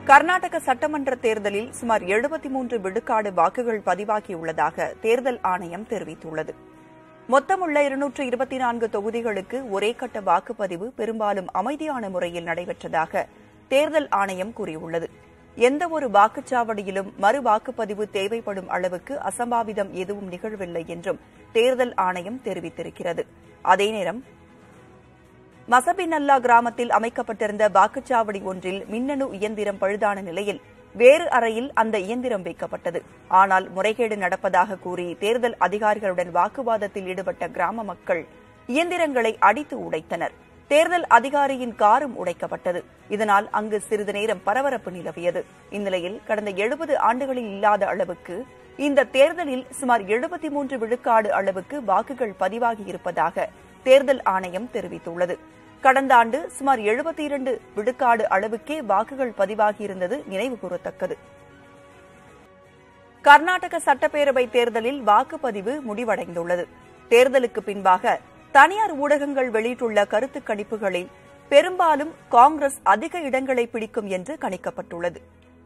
கர்நாடக சட்டமன்ற தேர்தலில் சுமார் எழுபத்தி மூன்று விழுக்காடு வாக்குகள் பதிவாகியுள்ளதாக தேர்தல் ஆணையம் தெரிவித்துள்ளது மொத்தமுள்ள இருநூற்று இருபத்தி நான்கு தொகுதிகளுக்கு ஒரே கட்ட வாக்குப்பதிவு பெரும்பாலும் அமைதியான முறையில் நடைபெற்றதாக தேர்தல் ஆணையம் கூறியுள்ளது எந்தவொரு வாக்குச்சாவடியிலும் மறு வாக்குப்பதிவு தேவைப்படும் அளவுக்கு அசம்பாவிதம் எதுவும் நிகழவில்லை என்றும் தேர்தல் ஆணையம் தெரிவித்திருக்கிறது அதே நேரம் மசபிநல்லா கிராமத்தில் அமைக்கப்பட்டிருந்த வாக்குச்சாவடி ஒன்றில் மின்னணு இயந்திரம் பழுதான நிலையில் வேறு அறையில் அந்த இயந்திரம் வைக்கப்பட்டது ஆனால் முறைகேடு நடப்பதாக கூறி தேர்தல் அதிகாரிகளுடன் வாக்குவாதத்தில் ஈடுபட்ட கிராம மக்கள் இயந்திரங்களை அடித்து உடைத்தனர் தேர்தல் அதிகாரியின் காரும் உடைக்கப்பட்டது இதனால் அங்கு சிறிது நேரம் பரபரப்பு நிலவியது இந்நிலையில் கடந்த எழுபது ஆண்டுகளில் இல்லாத அளவுக்கு இந்த தேர்தலில் சுமார் எழுபத்தி மூன்று விழுக்காடு அளவுக்கு வாக்குகள் பதிவாகியிருப்பதாக தேர்தல் ஆணையம் தெரிவித்துள்ளது கடந்த ஆண்டு சுமார் எழுபத்தி இரண்டு விழுக்காடு அளவுக்கே வாக்குகள் பதிவாகியிருந்தது நினைவு கூறத்தக்கது கர்நாடக சட்டப்பேரவை தேர்தலில் வாக்குப்பதிவு முடிவடைந்துள்ளது தேர்தலுக்கு பின்பாக தனியார் ஊடகங்கள் வெளியிட்டுள்ள கருத்து கணிப்புகளில் பெரும்பாலும் காங்கிரஸ் அதிக இடங்களை பிடிக்கும் என்று கணிக்கப்பட்டுள்ளது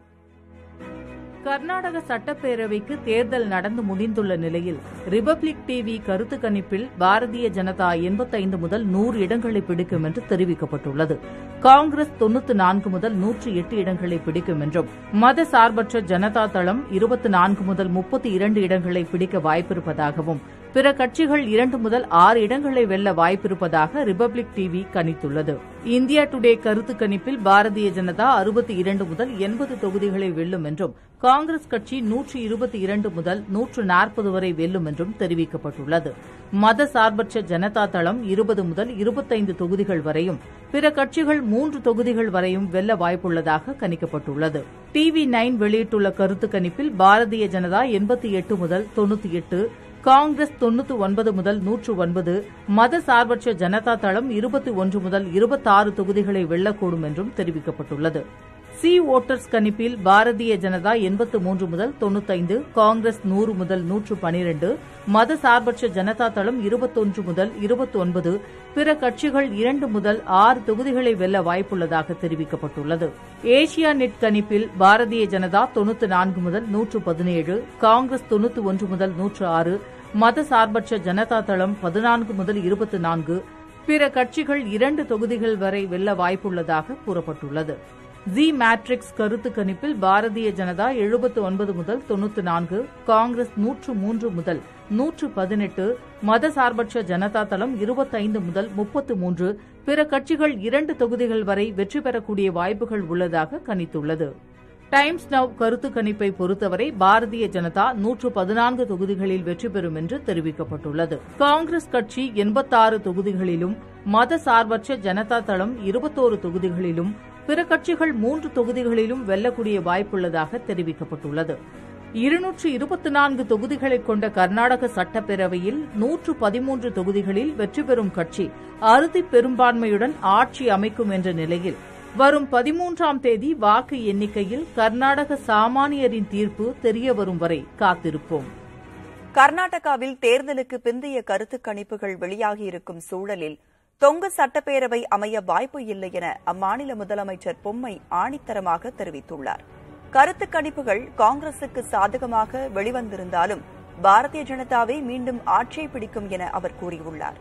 கர்நாடக சட்டப்பேரவைக்கு தேர்தல் நடந்து முடிந்துள்ள நிலையில் ரிபப்ளிக் டிவி கருத்து கணிப்பில் பாரதிய ஜனதா எண்பத்தைந்து முதல் நூறு இடங்களை பிடிக்கும் என்று தெரிவிக்கப்பட்டுள்ளது காங்கிரஸ் தொன்னூத்து நான்கு முதல் நூற்று எட்டு இடங்களை பிடிக்கும் என்றும் மத சார்பற்ற ஜனதா தளம் இருபத்தி நான்கு முதல் முப்பத்தி இரண்டு இடங்களை பிடிக்க வாய்ப்பிருப்பதாகவும் பிற கட்சிகள் இரண்டு முதல் ஆறு இடங்களை வெல்ல வாய்ப்பிருப்பதாக ரிபப்ளிக் டிவி கணித்துள்ளது இந்தியா டுடே கருத்து கணிப்பில் பாரதிய ஜனதா அறுபத்தி இரண்டு முதல் எண்பது தொகுதிகளை வெல்லும் என்றும் காங்கிரஸ் கட்சி நூற்று இருபத்தி இரண்டு முதல் நூற்று நாற்பது வரை வெல்லும் என்றும் தெரிவிக்கப்பட்டுள்ளது மத சார்பற்ற ஜனதா தளம் இருபது முதல் இருபத்தைந்து தொகுதிகள் வரையும் பிற கட்சிகள் மூன்று தொகுதிகள் வரையும் வெல்ல வாய்ப்புள்ளதாக கணிக்கப்பட்டுள்ளது டிவி நைன் வெளியிட்டுள்ள கருத்து கணிப்பில் பாரதிய ஜனதா எண்பத்தி எட்டு முதல் தொன்னூத்தி எட்டு காங்கிரஸ் தொன்னூத்தி ஒன்பது முதல் நூற்று ஒன்பது மத சார்பற்ற ஜனதா தளம் இருபத்தி ஒன்று முதல் இருபத்தாறு தொகுதிகளை வெல்லக்கூடும் என்றும் தெரிவிக்கப்பட்டுள்ளது சி ஓட்டர்ஸ் கணிப்பில் பாரதிய ஜனதா எண்பத்து மூன்று முதல் தொன்னூத்தைந்து காங்கிரஸ் நூறு முதல் நூற்று பனிரண்டு மத சார்பற்ற ஜனதா தளம் இருபத்தொன்று முதல் இருபத்தி ஒன்பது பிற கட்சிகள் இரண்டு முதல் ஆறு தொகுதிகளை வெல்ல வாய்ப்புள்ளதாக தெரிவிக்கப்பட்டுள்ளது ஏசியா நெட் கணிப்பில் பாரதிய ஜனதா தொன்னூத்தி நான்கு முதல் நூற்று பதினேழு காங்கிரஸ் தொன்னூத்தி ஒன்று முதல் நூற்று ஆறு மத சார்பற்ற ஜனதா தளம் பதினான்கு முதல் இருபத்தி நான்கு பிற கட்சிகள் இரண்டு தொகுதிகள் வரை வெல்ல வாய்ப்புள்ளதாக கூறப்பட்டுள்ளது ஜி மேட்ரிக்ஸ் கருத்து கணிப்பில் பாரதிய ஜனதா எழுபத்து ஒன்பது முதல் தொன்னூத்தி நான்கு காங்கிரஸ் நூற்று மூன்று முதல் நூற்று பதினெட்டு மத சார்பற்ற ஜனதா தளம் இருபத்தைந்து முதல் முப்பத்து மூன்று பிற கட்சிகள் இரண்டு தொகுதிகள் வரை வெற்றி பெறக்கூடிய வாய்ப்புகள் உள்ளதாக கணித்துள்ளது டைம்ஸ் நவ் கருத்து கணிப்பை பொறுத்தவரை பாரதிய ஜனதா நூற்று பதினான்கு தொகுதிகளில் வெற்றி பெறும் என்று தெரிவிக்கப்பட்டுள்ளது காங்கிரஸ் கட்சி எண்பத்தாறு தொகுதிகளிலும் மத சார்பற்ற ஜனதா தளம் இருபத்தோரு தொகுதிகளிலும் பிற கட்சிகள் மூன்று தொகுதிகளிலும் வெல்லக்கூடிய வாய்ப்புள்ளதாக தெரிவிக்கப்பட்டுள்ளது இருநூற்று இருபத்தி நான்கு தொகுதிகளை கொண்ட கர்நாடக சட்டப்பேரவையில் நூற்று பதிமூன்று தொகுதிகளில் வெற்றி பெறும் கட்சி அறுதி பெரும்பான்மையுடன் ஆட்சி அமைக்கும் என்ற நிலையில் வரும் பதிமூன்றாம் தேதி வாக்கு எண்ணிக்கையில் கர்நாடக சாமானியரின் தீர்ப்பு தெரியவரும் வரை காத்திருப்போம் கர்நாடகாவில் தேர்தலுக்கு பிந்தைய கருத்து கணிப்புகள் வெளியாகியிருக்கும் சூழலில் தொங்கு சட்டப்பேரவை அமைய வாய்ப்பு இல்லை என அம்மாநில முதலமைச்சர் பொம்மை ஆணித்தரமாக தெரிவித்துள்ளார் கருத்து கணிப்புகள் காங்கிரசுக்கு சாதகமாக வெளிவந்திருந்தாலும் பாரதிய ஜனதாவே மீண்டும் ஆட்சியை பிடிக்கும் என அவர் கூறியுள்ளார்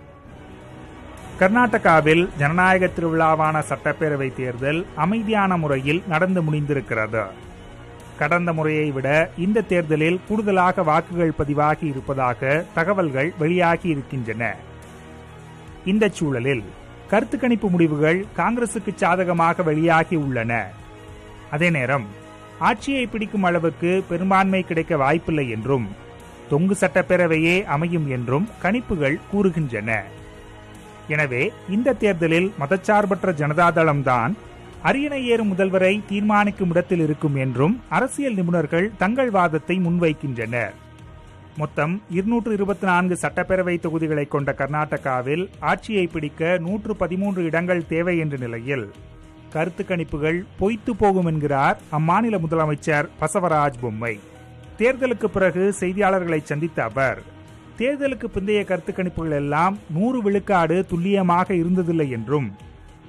கர்நாடகாவில் ஜனநாயக திருவிழாவான சட்டப்பேரவை தேர்தல் அமைதியான முறையில் நடந்து முடிந்திருக்கிறது கடந்த முறையை விட இந்த தேர்தலில் கூடுதலாக வாக்குகள் பதிவாகி இருப்பதாக தகவல்கள் வெளியாகி இருக்கின்றன இந்த சூழலில் கருத்து கணிப்பு முடிவுகள் காங்கிரசுக்கு சாதகமாக வெளியாகி உள்ளன அதே நேரம் ஆட்சியை பிடிக்கும் அளவுக்கு பெரும்பான்மை கிடைக்க வாய்ப்பில்லை என்றும் தொங்கு சட்டப்பேரவையே அமையும் என்றும் கணிப்புகள் கூறுகின்றன எனவே இந்த தேர்தலில் மதச்சார்பற்ற ஜனதாதளம்தான் அரியணை ஏறும் முதல்வரை தீர்மானிக்கும் இடத்தில் இருக்கும் என்றும் அரசியல் நிபுணர்கள் தங்கள் வாதத்தை முன்வைக்கின்றனர் மொத்தம் இருநூற்று இருபத்தி நான்கு சட்டப்பேரவை தொகுதிகளை கொண்ட கர்நாடகாவில் ஆட்சியை பிடிக்க நூற்று பதிமூன்று இடங்கள் தேவை என்ற நிலையில் கருத்து கணிப்புகள் பொய்த்து போகும் என்கிறார் அம்மாநில முதலமைச்சர் பசவராஜ் பொம்மை தேர்தலுக்கு பிறகு செய்தியாளர்களை சந்தித்த அவர் தேர்தலுக்கு பிந்தைய கருத்து கணிப்புகள் எல்லாம் நூறு விழுக்காடு துல்லியமாக இருந்ததில்லை என்றும்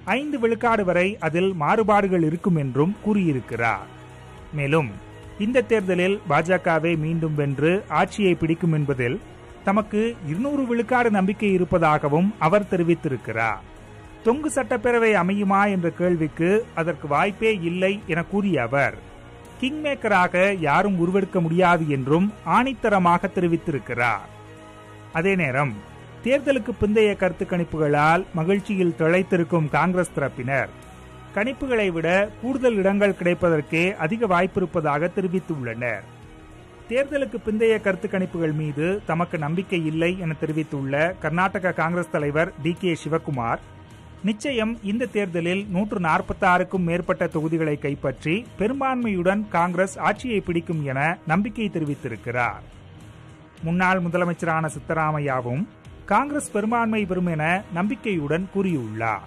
ஐந்து விழுக்காடு வரை அதில் மாறுபாடுகள் இருக்கும் என்றும் கூறியிருக்கிறார் மேலும் இந்த தேர்தலில் பாஜகவை மீண்டும் வென்று ஆட்சியை பிடிக்கும் என்பதில் தமக்கு இருநூறு விழுக்காடு நம்பிக்கை இருப்பதாகவும் அவர் தெரிவித்திருக்கிறார் தொங்கு சட்டப்பேரவை அமையுமா என்ற கேள்விக்கு அதற்கு வாய்ப்பே இல்லை என கூறிய அவர் கிங் மேக்கராக யாரும் உருவெடுக்க முடியாது என்றும் ஆணித்தரமாக தெரிவித்திருக்கிறார் அதே நேரம் தேர்தலுக்கு பிந்தைய கருத்து கணிப்புகளால் மகிழ்ச்சியில் திளைத்திருக்கும் காங்கிரஸ் தரப்பினர் கணிப்புகளை விட கூடுதல் இடங்கள் கிடைப்பதற்கே அதிக வாய்ப்பிருப்பதாக தெரிவித்துள்ளனர் தேர்தலுக்கு பிந்தைய கருத்து கணிப்புகள் மீது தமக்கு நம்பிக்கை இல்லை என தெரிவித்துள்ள கர்நாடக காங்கிரஸ் தலைவர் டி கே சிவகுமார் நிச்சயம் இந்த தேர்தலில் நூற்று நாற்பத்தாறுக்கும் மேற்பட்ட தொகுதிகளை கைப்பற்றி பெரும்பான்மையுடன் காங்கிரஸ் ஆட்சியை பிடிக்கும் என நம்பிக்கை தெரிவித்திருக்கிறார் முன்னாள் முதலமைச்சரான சித்தராமையாவும் காங்கிரஸ் பெரும்பான்மை பெறும் என நம்பிக்கையுடன் கூறியுள்ளார்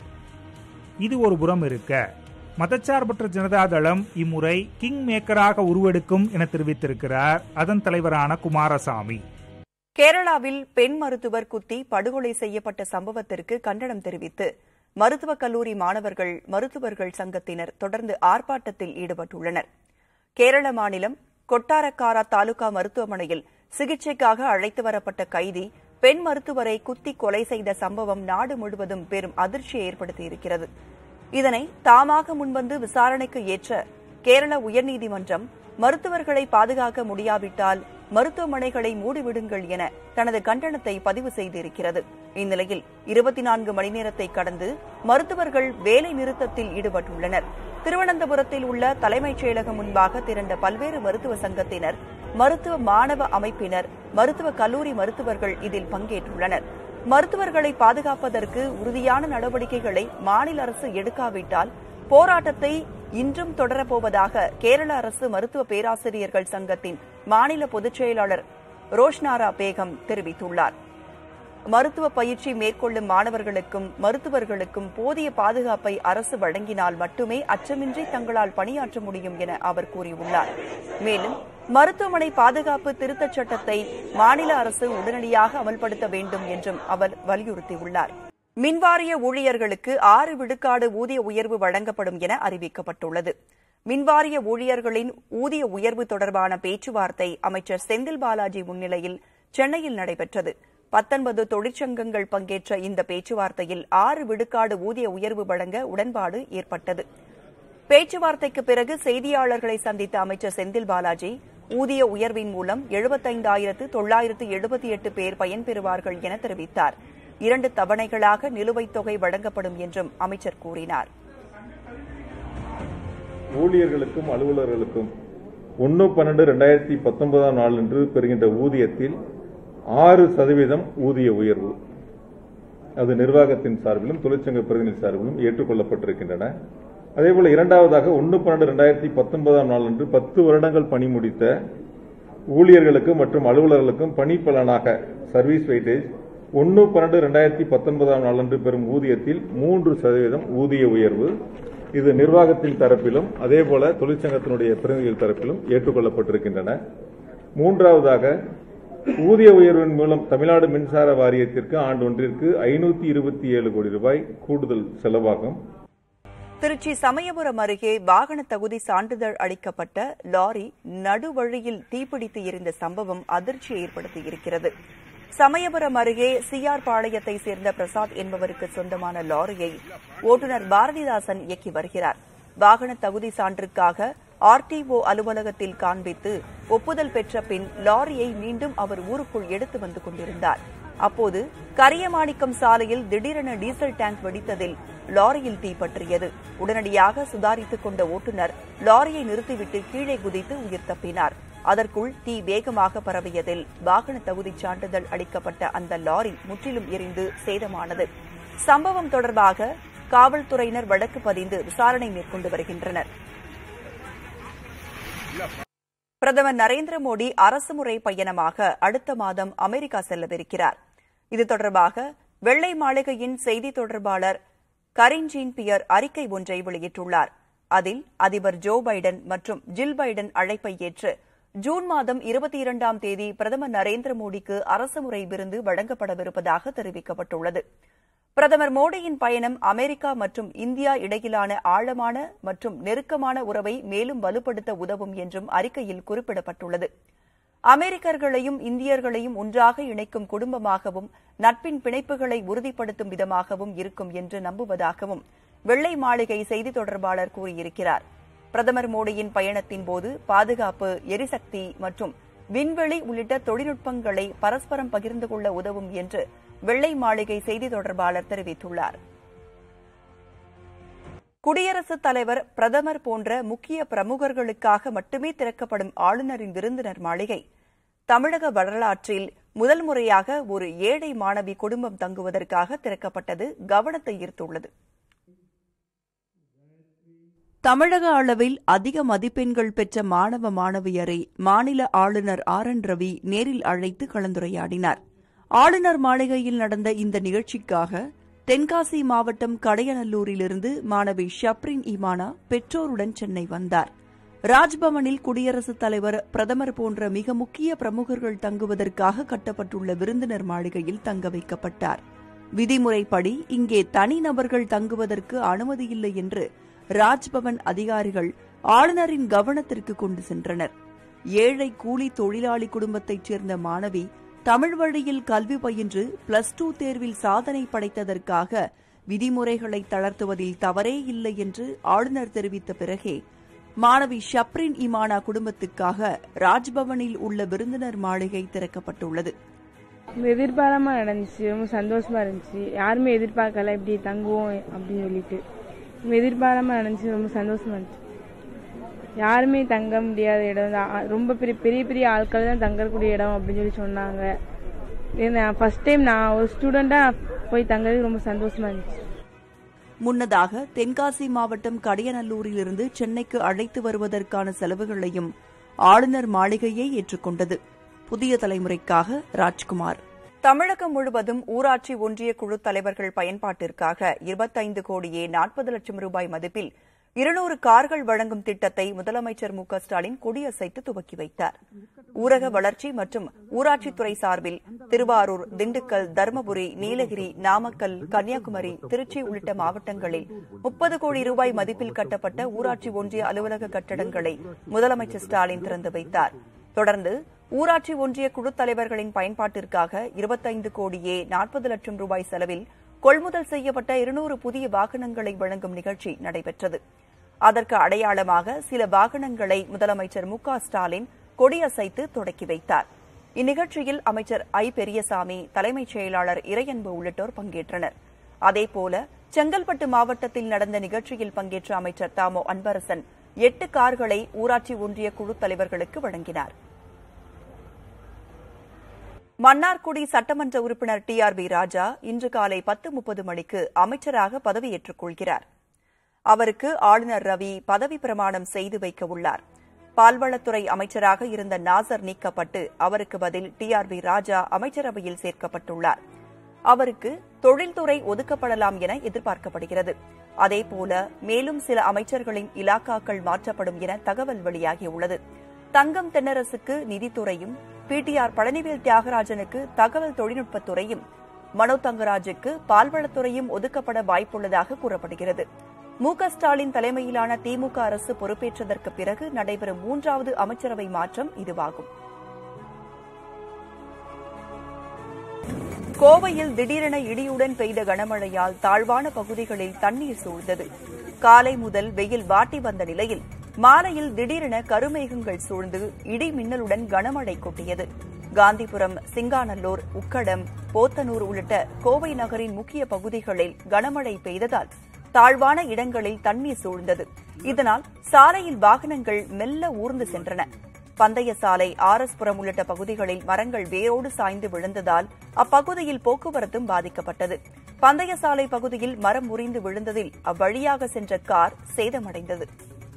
இது ஒரு புறம் இருக்க மதச்சார்பற்ற ஜனதாதளம் இம்முறை கிங் மேக்கராக உருவெடுக்கும் என தெரிவித்திருக்கிறார் அதன் தலைவரான குமாரசாமி கேரளாவில் பெண் மருத்துவர் குத்தி படுகொலை செய்யப்பட்ட சம்பவத்திற்கு கண்டனம் தெரிவித்து மருத்துவக் கல்லூரி மாணவர்கள் மருத்துவர்கள் சங்கத்தினர் தொடர்ந்து ஆர்ப்பாட்டத்தில் ஈடுபட்டுள்ளனர் கேரள மாநிலம் கொட்டாரக்காரா தாலுகா மருத்துவமனையில் சிகிச்சைக்காக அழைத்து வரப்பட்ட கைதி பெண் மருத்துவரை குத்தி கொலை செய்த சம்பவம் நாடு முழுவதும் பெரும் அதிர்ச்சியை ஏற்படுத்தியிருக்கிறது இதனை தாமாக முன்வந்து விசாரணைக்கு ஏற்ற கேரள உயர்நீதிமன்றம் மருத்துவர்களை பாதுகாக்க முடியாவிட்டால் மருத்துவமனைகளை மூடிவிடுங்கள் என தனது கண்டனத்தை பதிவு செய்திருக்கிறது இந்நிலையில் இருபத்தி நான்கு மணி நேரத்தை கடந்து மருத்துவர்கள் வேலை நிறுத்தத்தில் ஈடுபட்டுள்ளனர் திருவனந்தபுரத்தில் உள்ள தலைமைச் செயலகம் முன்பாக திரண்ட பல்வேறு மருத்துவ சங்கத்தினர் மருத்துவ மாணவ அமைப்பினர் மருத்துவ கல்லூரி மருத்துவர்கள் இதில் பங்கேற்றுள்ளனர் மருத்துவர்களை பாதுகாப்பதற்கு உறுதியான நடவடிக்கைகளை மாநில அரசு எடுக்காவிட்டால் போராட்டத்தை இன்றும் தொடரப்போவதாக கேரள அரசு மருத்துவ பேராசிரியர்கள் சங்கத்தின் மாநில பொதுச் செயலாளர் ரோஷ்னாரா பேகம் தெரிவித்துள்ளார் மருத்துவ பயிற்சி மேற்கொள்ளும் மாணவர்களுக்கும் மருத்துவர்களுக்கும் போதிய பாதுகாப்பை அரசு வழங்கினால் மட்டுமே அச்சமின்றி தங்களால் பணியாற்ற முடியும் என அவர் கூறியுள்ளார் மேலும் மருத்துவமனை பாதுகாப்பு திருத்தச் சட்டத்தை மாநில அரசு உடனடியாக அமல்படுத்த வேண்டும் என்றும் அவர் வலியுறுத்தியுள்ளார் மின்வாரிய ஊழியர்களுக்கு ஆறு விழுக்காடு ஊதிய உயர்வு வழங்கப்படும் என அறிவிக்கப்பட்டுள்ளது மின்வாரிய ஊழியர்களின் ஊதிய உயர்வு தொடர்பான பேச்சுவார்த்தை அமைச்சர் செந்தில் பாலாஜி முன்னிலையில் சென்னையில் நடைபெற்றது பத்தொன்பது தொழிற்சங்கங்கள் பங்கேற்ற இந்த பேச்சுவார்த்தையில் ஆறு விழுக்காடு ஊதிய உயர்வு வழங்க உடன்பாடு ஏற்பட்டது பேச்சுவார்த்தைக்கு பிறகு செய்தியாளர்களை சந்தித்த அமைச்சர் செந்தில் பாலாஜி ஊதிய உயர்வின் மூலம் எழுபத்தைந்தாயிரத்து தொள்ளாயிரத்து எழுபத்தி எட்டு பேர் பயன்பெறுவார்கள் என தெரிவித்தார் இரண்டு தவணைகளாக நிலுவைத் தொகை வழங்கப்படும் என்றும் அமைச்சர் கூறினார் ஊழியர்களுக்கும் அலுவலர்களுக்கும் ஒன்று பன்னெண்டு ரெண்டாயிரத்தி பத்தொன்பதாம் நாளன்று பெறுகின்ற ஊதியத்தில் ஆறு சதவீதம் ஊதிய உயர்வு அது நிர்வாகத்தின் சார்பிலும் தொழிற்சங்க பிரதிநிதி சார்பிலும் ஏற்றுக்கொள்ளப்பட்டிருக்கின்றன அதேபோல இரண்டாவதாக ஒன்று பன்னெண்டு ரெண்டாயிரத்தி பத்தொன்பதாம் நாளன்று பத்து வருடங்கள் பணி முடித்த ஊழியர்களுக்கு மற்றும் அலுவலர்களுக்கும் பணி பலனாக சர்வீஸ் வெயிட்டேஜ் ஒன்று பன்னெண்டு ரெண்டாயிரத்தி பத்தொன்பதாம் நாளன்று பெறும் ஊதியத்தில் மூன்று சதவீதம் ஊதிய உயர்வு இது நிர்வாகத்தின் தரப்பிலும் அதேபோல தொழிற்சங்கத்தினுடைய பிரதிநிதிகள் தரப்பிலும் ஏற்றுக்கொள்ளப்பட்டிருக்கின்றன மூன்றாவதாக ஊதிய உயர்வின் மூலம் தமிழ்நாடு மின்சார வாரியத்திற்கு ஆண்டு ஒன்றிற்கு ஐநூத்தி இருபத்தி ஏழு கோடி ரூபாய் கூடுதல் செலவாகும் திருச்சி சமயபுரம் அருகே வாகன தகுதி சான்றிதழ் அளிக்கப்பட்ட லாரி நடுவழியில் தீப்பிடித்து எரிந்த சம்பவம் அதிர்ச்சியை ஏற்படுத்தியிருக்கிறது சமயபுரம் அருகே சிஆர் பாளையத்தை சேர்ந்த பிரசாத் என்பவருக்கு சொந்தமான லாரியை ஓட்டுநர் பாரதிதாசன் இயக்கி வருகிறார் வாகன தகுதி சான்றுக்காக ஆர்டிஓ அலுவலகத்தில் காண்பித்து ஒப்புதல் பெற்ற பின் லாரியை மீண்டும் அவர் ஊருக்குள் எடுத்து வந்து கொண்டிருந்தார் அப்போது கரியமாணிக்கம் சாலையில் திடீரென டீசல் டேங்க் வெடித்ததில் லாரியில் தீப்பற்றியது உடனடியாக சுதாரித்துக் கொண்ட ஓட்டுநர் லாரியை நிறுத்திவிட்டு கீழே குதித்து உயிர் தப்பினார் அதற்குள் தீ வேகமாக பரவியதில் வாகன தகுதிச் சான்றிதழ் அளிக்கப்பட்ட அந்த லாரி முற்றிலும் எரிந்து சேதமானது சம்பவம் தொடர்பாக காவல்துறையினர் வழக்கு பதிந்து விசாரணை மேற்கொண்டு வருகின்றனர் பிரதமர் நரேந்திர மோடி அரசுமுறை பயணமாக அடுத்த மாதம் அமெரிக்கா செல்லவிருக்கிறார் இது தொடர்பாக வெள்ளை மாளிகையின் செய்தி தொடர்பாளர் கரின் ஜீன் பியர் அறிக்கை ஒன்றை வெளியிட்டுள்ளார் அதில் அதிபர் ஜோ பைடன் மற்றும் ஜில் பைடன் அழைப்பை ஏற்று ஜூன் மாதம் இருபத்தி இரண்டாம் தேதி பிரதமர் நரேந்திர மோடிக்கு அரசுமுறை விருந்து வழங்கப்படவிருப்பதாக தெரிவிக்கப்பட்டுள்ளது பிரதமர் மோடியின் பயணம் அமெரிக்கா மற்றும் இந்தியா இடையிலான ஆழமான மற்றும் நெருக்கமான உறவை மேலும் வலுப்படுத்த உதவும் என்றும் அறிக்கையில் குறிப்பிடப்பட்டுள்ளது அமெரிக்கர்களையும் இந்தியர்களையும் ஒன்றாக இணைக்கும் குடும்பமாகவும் நட்பின் பிணைப்புகளை உறுதிப்படுத்தும் விதமாகவும் இருக்கும் என்று நம்புவதாகவும் வெள்ளை மாளிகை செய்தி தொடர்பாளர் கூறியிருக்கிறார் பிரதமர் மோடியின் பயணத்தின் போது பாதுகாப்பு எரிசக்தி மற்றும் விண்வெளி உள்ளிட்ட தொழில்நுட்பங்களை பரஸ்பரம் பகிர்ந்து கொள்ள உதவும் என்று வெள்ளை மாளிகை செய்தி தொடர்பாளர் தெரிவித்துள்ளார் குடியரசுத் தலைவர் பிரதமர் போன்ற முக்கிய பிரமுகர்களுக்காக மட்டுமே திறக்கப்படும் ஆளுநரின் விருந்தினர் மாளிகை தமிழக வரலாற்றில் முதல் முறையாக ஒரு ஏழை மாணவி குடும்பம் தங்குவதற்காக திறக்கப்பட்டது கவனத்தை ஈர்த்துள்ளது தமிழக அளவில் அதிக மதிப்பெண்கள் பெற்ற மாணவ மாணவியரை மாநில ஆளுநர் ஆர் என் ரவி நேரில் அழைத்து கலந்துரையாடினார் ஆளுநர் மாளிகையில் நடந்த இந்த நிகழ்ச்சிக்காக தென்காசி மாவட்டம் கடையநல்லூரிலிருந்து மாணவி ஷப்ரின் இமானா பெற்றோருடன் சென்னை வந்தார் ராஜ்பவனில் குடியரசுத் தலைவர் பிரதமர் போன்ற மிக முக்கிய பிரமுகர்கள் தங்குவதற்காக கட்டப்பட்டுள்ள விருந்தினர் மாளிகையில் தங்க வைக்கப்பட்டார் விதிமுறைப்படி இங்கே தனிநபர்கள் தங்குவதற்கு அனுமதியில்லை என்று ராஜ்பவன் அதிகாரிகள் ஆளுநரின் கவனத்திற்கு கொண்டு சென்றனர் ஏழை கூலி தொழிலாளி குடும்பத்தைச் சேர்ந்த மாணவி தமிழ் வழியில் கல்வி பயின்று பிளஸ் டூ தேர்வில் சாதனை படைத்ததற்காக விதிமுறைகளை தளர்த்துவதில் தவறே இல்லை என்று ஆளுநர் தெரிவித்த பிறகே மாணவி ஷப்ரின் இமானா குடும்பத்துக்காக ராஜ்பவனில் உள்ள விருந்தினர் மாளிகை திறக்கப்பட்டுள்ளது எதிர்பாராம நடந்துச்சு ரொம்ப சந்தோஷமா இருந்துச்சு யாருமே எதிர்பார்க்கல இப்படி தங்குவோம் அப்படின்னு சொல்லிட்டு எதிர்பாராம நடந்துச்சு ரொம்ப சந்தோஷமா இருந்துச்சு யாருமே தங்க முடியாத இடம் தான் ரொம்ப பெரிய பெரிய பெரிய ஆட்கள் தான் தங்கக்கூடிய இடம் அப்படின்னு சொல்லி சொன்னாங்க ஃபர்ஸ்ட் டைம் நான் ஒரு ஸ்டூடெண்டா போய் தங்குறது ரொம்ப சந்தோஷமா இருந்துச்சு முன்னதாக தென்காசி மாவட்டம் கடையநல்லூரிலிருந்து சென்னைக்கு அழைத்து வருவதற்கான செலவுகளையும் ஆளுநர் மாளிகையே ஏற்றுக்கொண்டது புதிய தலைமுறைக்காக ராஜ்குமார் தமிழகம் முழுவதும் ஊராட்சி ஒன்றிய குழு தலைவர்கள் பயன்பாட்டிற்காக இருபத்தைந்து கோடியே நாற்பது லட்சம் ரூபாய் மதிப்பில் இருநூறு கார்கள் வழங்கும் திட்டத்தை முதலமைச்சர் மு க ஸ்டாலின் கொடியசைத்து துவக்கி வைத்தார் ஊரக வளர்ச்சி மற்றும் ஊராட்சித்துறை சார்பில் திருவாரூர் திண்டுக்கல் தருமபுரி நீலகிரி நாமக்கல் கன்னியாகுமரி திருச்சி உள்ளிட்ட மாவட்டங்களில் முப்பது கோடி ரூபாய் மதிப்பில் கட்டப்பட்ட ஊராட்சி ஒன்றிய அலுவலக கட்டடங்களை முதலமைச்சர் ஸ்டாலின் திறந்து வைத்தார் தொடர்ந்து ஊராட்சி ஒன்றிய குழு தலைவர்களின் பயன்பாட்டிற்காக இருபத்தைந்து கோடியே நாற்பது லட்சம் ரூபாய் செலவில் கொள்முதல் செய்யப்பட்ட இருநூறு புதிய வாகனங்களை வழங்கும் நிகழ்ச்சி நடைபெற்றது அதற்கு அடையாளமாக சில வாகனங்களை முதலமைச்சர் மு க ஸ்டாலின் கொடியசைத்து தொடக்கி வைத்தார் இந்நிகழ்ச்சியில் அமைச்சர் ஐ பெரியசாமி தலைமைச் செயலாளர் இறையன்பு உள்ளிட்டோர் பங்கேற்றனர் அதேபோல செங்கல்பட்டு மாவட்டத்தில் நடந்த நிகழ்ச்சியில் பங்கேற்ற அமைச்சர் தாமோ அன்பரசன் எட்டு கார்களை ஊராட்சி ஒன்றிய குழு தலைவர்களுக்கு வழங்கினார் மன்னார்குடி சட்டமன்ற உறுப்பினர் டி ஆர் பி ராஜா இன்று காலை பத்து முப்பது மணிக்கு அமைச்சராக பதவியேற்றுக் கொள்கிறார் அவருக்கு ஆளுநர் ரவி பதவி பிரமாணம் செய்து வைக்க உள்ளார் பால்வளத்துறை அமைச்சராக இருந்த நாசர் நீக்கப்பட்டு அவருக்கு பதில் டி ஆர் பி ராஜா அமைச்சரவையில் சேர்க்கப்பட்டுள்ளார் அவருக்கு தொழில்துறை ஒதுக்கப்படலாம் என எதிர்பார்க்கப்படுகிறது அதேபோல மேலும் சில அமைச்சர்களின் இலாக்காக்கள் மாற்றப்படும் என தகவல் வெளியாகியுள்ளது தங்கம் தென்னரசுக்கு நிதித்துறையும் பிடிஆர் பழனிவேல் தியாகராஜனுக்கு தகவல் தொழில்நுட்பத்துறையும் மனோ தங்கராஜுக்கு பால்வளத்துறையும் ஒதுக்கப்பட வாய்ப்புள்ளதாக கூறப்படுகிறது மு க ஸ்டாலின் தலைமையிலான திமுக அரசு பொறுப்பேற்றதற்கு பிறகு நடைபெறும் மூன்றாவது அமைச்சரவை மாற்றம் இதுவாகும் கோவையில் திடீரென இடியுடன் பெய்த கனமழையால் தாழ்வான பகுதிகளில் தண்ணீர் சூழ்ந்தது காலை முதல் வெயில் வாட்டி வந்த நிலையில் மாலையில் திடீரென கருமேகங்கள் சூழ்ந்து இடி மின்னலுடன் கனமழை கொட்டியது காந்திபுரம் சிங்காநல்லூர் உக்கடம் போத்தனூர் உள்ளிட்ட கோவை நகரின் முக்கிய பகுதிகளில் கனமழை பெய்ததால் தாழ்வான இடங்களில் தண்ணீர் சூழ்ந்தது இதனால் சாலையில் வாகனங்கள் மெல்ல ஊர்ந்து சென்றன பந்தய சாலை ஆர்எஸ்புரம் உள்ளிட்ட பகுதிகளில் மரங்கள் வேரோடு சாய்ந்து விழுந்ததால் அப்பகுதியில் போக்குவரத்தும் பாதிக்கப்பட்டது பந்தய சாலை பகுதியில் மரம் முறிந்து விழுந்ததில் அவ்வழியாக சென்ற கார் சேதமடைந்தது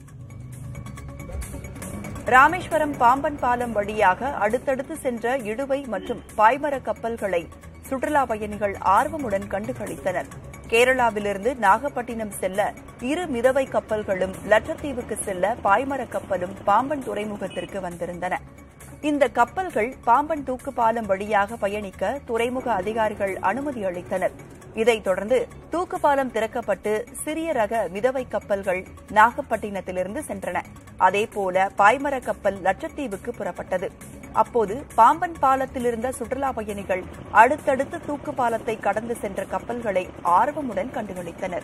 ராமேஸ்வரம் பாம்பன் பாலம் வழியாக அடுத்தடுத்து சென்ற இழுவை மற்றும் பாய்மர கப்பல்களை சுற்றுலா பயணிகள் ஆர்வமுடன் கண்டுகளித்தனர் கேரளாவிலிருந்து நாகப்பட்டினம் செல்ல இரு மிதவை கப்பல்களும் லட்சத்தீவுக்கு செல்ல பாய்மர கப்பலும் பாம்பன் துறைமுகத்திற்கு வந்திருந்தன இந்த கப்பல்கள் பாம்பன் தூக்கு பாலம் வழியாக பயணிக்க துறைமுக அதிகாரிகள் அனுமதி அளித்தனர் இதைத் தொடர்ந்து தூக்குப்பாலம் திறக்கப்பட்டு சிறிய ரக மிதவை கப்பல்கள் நாகப்பட்டினத்திலிருந்து சென்றன அதேபோல பாய்மர கப்பல் லட்சத்தீவுக்கு புறப்பட்டது அப்போது பாம்பன் பாலத்தில் இருந்த சுற்றுலா பயணிகள் அடுத்தடுத்து தூக்கு பாலத்தை கடந்து சென்ற கப்பல்களை ஆர்வமுடன் கண்டுகளித்தனர்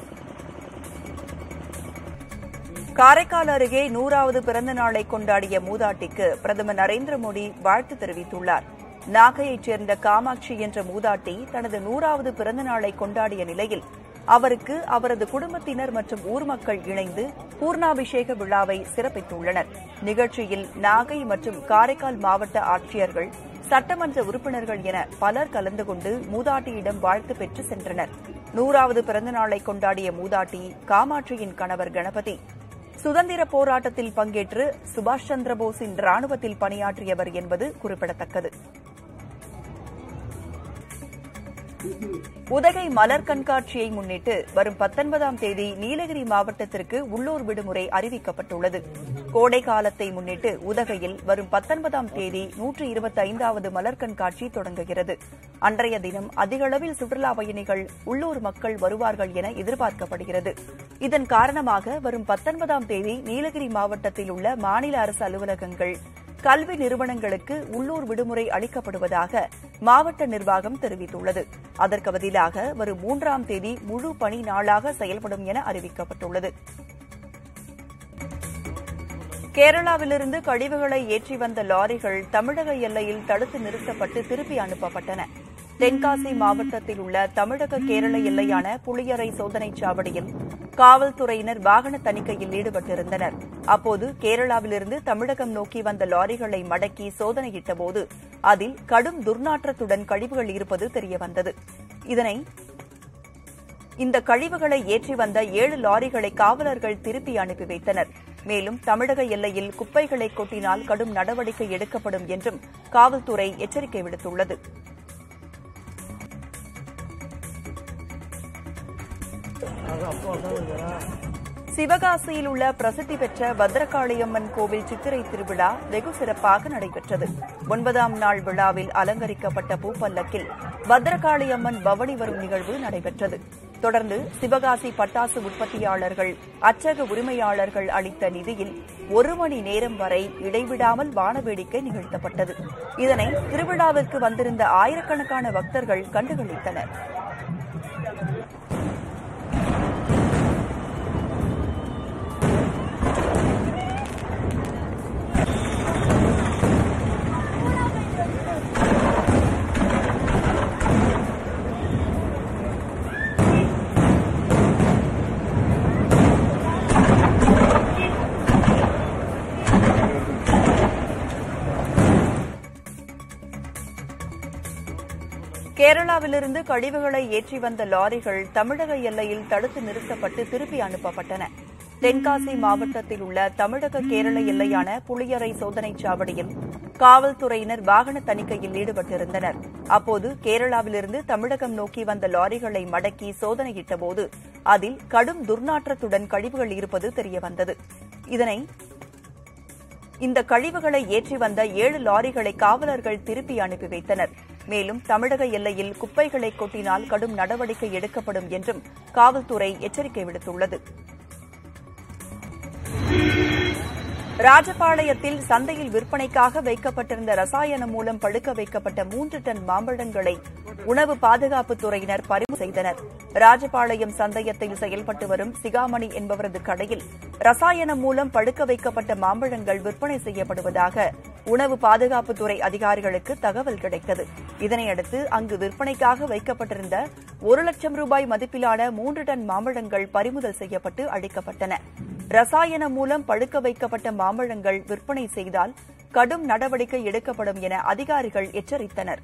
காரைக்கால் அருகே நூறாவது பிறந்த நாளை கொண்டாடிய மூதாட்டிக்கு பிரதமர் நரேந்திர மோடி வாழ்த்து தெரிவித்துள்ளார் நாகையைச் சேர்ந்த காமாட்சி என்ற மூதாட்டி தனது நூறாவது பிறந்த நாளை கொண்டாடிய நிலையில் அவருக்கு அவரது குடும்பத்தினர் மற்றும் ஊர் மக்கள் இணைந்து பூர்ணாபிஷேக விழாவை சிறப்பித்துள்ளனர் நிகழ்ச்சியில் நாகை மற்றும் காரைக்கால் மாவட்ட ஆட்சியர்கள் சட்டமன்ற உறுப்பினர்கள் என பலர் கலந்து கொண்டு மூதாட்டியிடம் வாழ்த்து பெற்று சென்றனர் நூறாவது பிறந்த நாளை கொண்டாடிய மூதாட்டி காமாட்சியின் கணவர் கணபதி சுதந்திர போராட்டத்தில் பங்கேற்று சுபாஷ் சந்திர போஸின் ராணுவத்தில் பணியாற்றியவர் என்பது குறிப்பிடத்தக்கது உதகை மலர் கண்காட்சியை முன்னிட்டு வரும் பத்தொன்பதாம் தேதி நீலகிரி மாவட்டத்திற்கு உள்ளூர் விடுமுறை அறிவிக்கப்பட்டுள்ளது கோடை காலத்தை முன்னிட்டு உதகையில் வரும் பத்தொன்பதாம் தேதி நூற்று இருபத்தி ஐந்தாவது மலர் கண்காட்சி தொடங்குகிறது அன்றைய தினம் அதிகளவில் சுற்றுலா பயணிகள் உள்ளூர் மக்கள் வருவார்கள் என எதிர்பார்க்கப்படுகிறது இதன் காரணமாக வரும் பத்தொன்பதாம் தேதி நீலகிரி மாவட்டத்தில் உள்ள மாநில அரசு அலுவலகங்கள் கல்வி நிறுவனங்களுக்கு உள்ளூர் விடுமுறை அளிக்கப்படுவதாக மாவட்ட நிர்வாகம் தெரிவித்துள்ளது அதற்கு பதிலாக வரும் மூன்றாம் தேதி முழு பணி நாளாக செயல்படும் என அறிவிக்கப்பட்டுள்ளது கேரளாவிலிருந்து கழிவுகளை ஏற்றி வந்த லாரிகள் தமிழக எல்லையில் தடுத்து நிறுத்தப்பட்டு திருப்பி அனுப்பப்பட்டன தென்காசி மாவட்டத்தில் உள்ள தமிழக கேரள எல்லையான புளியரை சோதனைச் சாவடியில் காவல்துறையினர் வாகன தணிக்கையில் ஈடுபட்டிருந்தனர் அப்போது கேரளாவிலிருந்து தமிழகம் நோக்கி வந்த லாரிகளை மடக்கி சோதனையிட்டபோது அதில் கடும் துர்நாற்றத்துடன் கழிவுகள் இருப்பது தெரியவந்தது இதனை இந்த கழிவுகளை ஏற்றி வந்த ஏழு லாரிகளை காவலர்கள் திருப்பி அனுப்பி வைத்தனர் மேலும் தமிழக எல்லையில் குப்பைகளை கொட்டினால் கடும் நடவடிக்கை எடுக்கப்படும் என்றும் காவல்துறை எச்சரிக்கை விடுத்துள்ளது சிவகாசியில் உள்ள பிரசித்தி பெற்ற பத்ரகாளியம்மன் கோவில் சித்திரை திருவிழா வெகு சிறப்பாக நடைபெற்றது ஒன்பதாம் நாள் விழாவில் அலங்கரிக்கப்பட்ட பூப்பல்லக்கில் பத்ரகாளியம்மன் பவனி வரும் நிகழ்வு நடைபெற்றது தொடர்ந்து சிவகாசி பட்டாசு உற்பத்தியாளர்கள் அச்சக உரிமையாளர்கள் அளித்த நிதியில் ஒரு மணி நேரம் வரை இடைவிடாமல் வானவேடிக்கை நிகழ்த்தப்பட்டது இதனை திருவிழாவிற்கு வந்திருந்த ஆயிரக்கணக்கான பக்தர்கள் கண்டுகளித்தனர் கேரளாவிலிருந்து கழிவுகளை ஏற்றி வந்த லாரிகள் தமிழக எல்லையில் தடுத்து நிறுத்தப்பட்டு திருப்பி அனுப்பப்பட்டன தென்காசி மாவட்டத்தில் உள்ள தமிழக கேரள எல்லையான புளியரை சோதனைச் சாவடியில் காவல்துறையினர் வாகன தணிக்கையில் ஈடுபட்டிருந்தனர் அப்போது கேரளாவிலிருந்து தமிழகம் நோக்கி வந்த லாரிகளை மடக்கி சோதனையிட்டபோது அதில் கடும் துர்நாற்றத்துடன் கழிவுகள் இருப்பது தெரியவந்தது இதனை இந்த கழிவுகளை ஏற்றி வந்த ஏழு லாரிகளை காவலர்கள் திருப்பி அனுப்பி வைத்தனர் மேலும் தமிழக எல்லையில் குப்பைகளை கொட்டினால் கடும் நடவடிக்கை எடுக்கப்படும் என்றும் காவல்துறை எச்சரிக்கை விடுத்துள்ளது ராஜபாளையத்தில் சந்தையில் விற்பனைக்காக வைக்கப்பட்டிருந்த ரசாயனம் மூலம் பழுக்க வைக்கப்பட்ட மூன்று டன் மாம்பழங்களை உணவு பாதுகாப்புத் துறையினர் பறிமுதல் செய்தனர் ராஜபாளையம் சந்தயத்தில் செயல்பட்டு வரும் சிகாமணி என்பவரது கடையில் ரசாயனம் மூலம் பழுக்க வைக்கப்பட்ட மாம்பழங்கள் விற்பனை செய்யப்படுவதாக உணவு பாதுகாப்புத்துறை அதிகாரிகளுக்கு தகவல் கிடைத்தது இதனையடுத்து அங்கு விற்பனைக்காக வைக்கப்பட்டிருந்த ஒரு லட்சம் ரூபாய் மதிப்பிலான மூன்று டன் மாம்பழங்கள் பறிமுதல் செய்யப்பட்டு அழிக்கப்பட்டன ரசாயனம் மூலம் பழுக்க வைக்கப்பட்ட மாம்பழங்கள் விற்பனை செய்தால் கடும் நடவடிக்கை எடுக்கப்படும் என அதிகாரிகள் எச்சரித்தனர்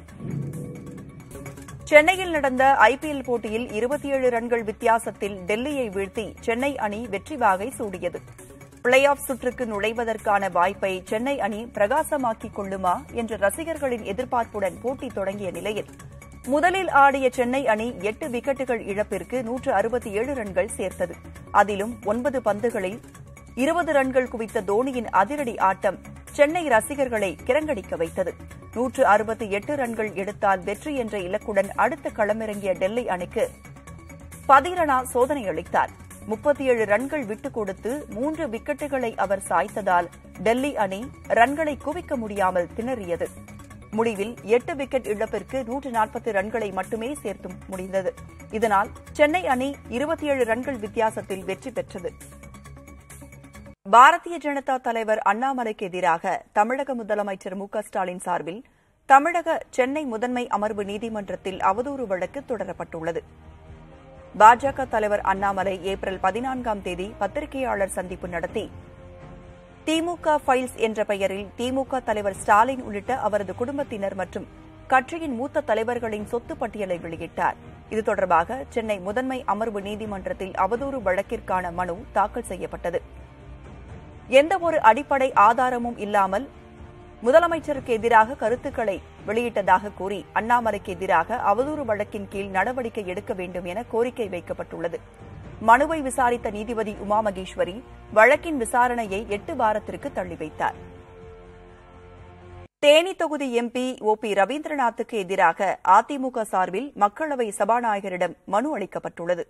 சென்னையில் நடந்த ஐபிஎல் போட்டியில் இருபத்தி ஏழு ரன்கள் வித்தியாசத்தில் டெல்லியை வீழ்த்தி சென்னை அணி வெற்றி வாகை சூடியது பிளே ஆஃப் சுற்றுக்கு நுழைவதற்கான வாய்ப்பை சென்னை அணி பிரகாசமாக்கிக் கொள்ளுமா என்ற ரசிகர்களின் எதிர்பார்ப்புடன் போட்டி தொடங்கிய நிலையில் முதலில் ஆடிய சென்னை அணி எட்டு விக்கெட்டுகள் இழப்பிற்கு நூற்று அறுபத்தி ஏழு ரன்கள் சேர்த்தது அதிலும் ஒன்பது பந்துகளில் இருபது ரன்கள் குவித்த தோனியின் அதிரடி ஆட்டம் சென்னை ரசிகர்களை கிறங்கடிக்க வைத்தது நூற்று அறுபத்தி எட்டு ரன்கள் எடுத்தால் வெற்றி என்ற இலக்குடன் அடுத்த களமிறங்கிய டெல்லி அணிக்கு பதிரனா சோதனை அளித்தார் முப்பத்தி ஏழு ரன்கள் விட்டுக் கொடுத்து மூன்று விக்கெட்டுகளை அவர் சாய்த்ததால் டெல்லி அணி ரன்களை குவிக்க முடியாமல் திணறியது முடிவில் எட்டு விக்கெட் இழப்பிற்கு நூற்று நாற்பத்தி ரன்களை மட்டுமே சேர்த்து முடிந்தது இதனால் சென்னை அணி இருபத்தி ஏழு ரன்கள் வித்தியாசத்தில் வெற்றி பெற்றது பாரதிய ஜனதா தலைவர் அண்ணாமலைக்கு எதிராக தமிழக முதலமைச்சர் மு க ஸ்டாலின் சார்பில் தமிழக சென்னை முதன்மை அமர்வு நீதிமன்றத்தில் அவதூறு வழக்கு தொடரப்பட்டுள்ளது பாஜக தலைவர் அண்ணாமலை ஏப்ரல் பதினான்காம் தேதி பத்திரிகையாளர் சந்திப்பு நடத்தி திமுக ஃபைல்ஸ் என்ற பெயரில் திமுக தலைவர் ஸ்டாலின் உள்ளிட்ட அவரது குடும்பத்தினர் மற்றும் கட்சியின் மூத்த தலைவர்களின் சொத்து பட்டியலை வெளியிட்டார் இது தொடர்பாக சென்னை முதன்மை அமர்வு நீதிமன்றத்தில் அவதூறு வழக்கிற்கான மனு தாக்கல் செய்யப்பட்டது எந்தவொரு அடிப்படை ஆதாரமும் இல்லாமல் முதலமைச்சருக்கு எதிராக கருத்துக்களை வெளியிட்டதாக கூறி அண்ணாமலைக்கு எதிராக அவதூறு வழக்கின் கீழ் நடவடிக்கை எடுக்க வேண்டும் என கோரிக்கை வைக்கப்பட்டுள்ளது மனுவை விசாரித்த நீதிபதி உமா மகேஸ்வரி வழக்கின் விசாரணையை எட்டு வாரத்திற்கு தள்ளி வைத்தார் தேனி தொகுதி எம்பி ஓ பி ரவீந்திரநாத்துக்கு எதிராக அதிமுக சார்பில் மக்களவை சபாநாயகரிடம் மனு அளிக்கப்பட்டுள்ளது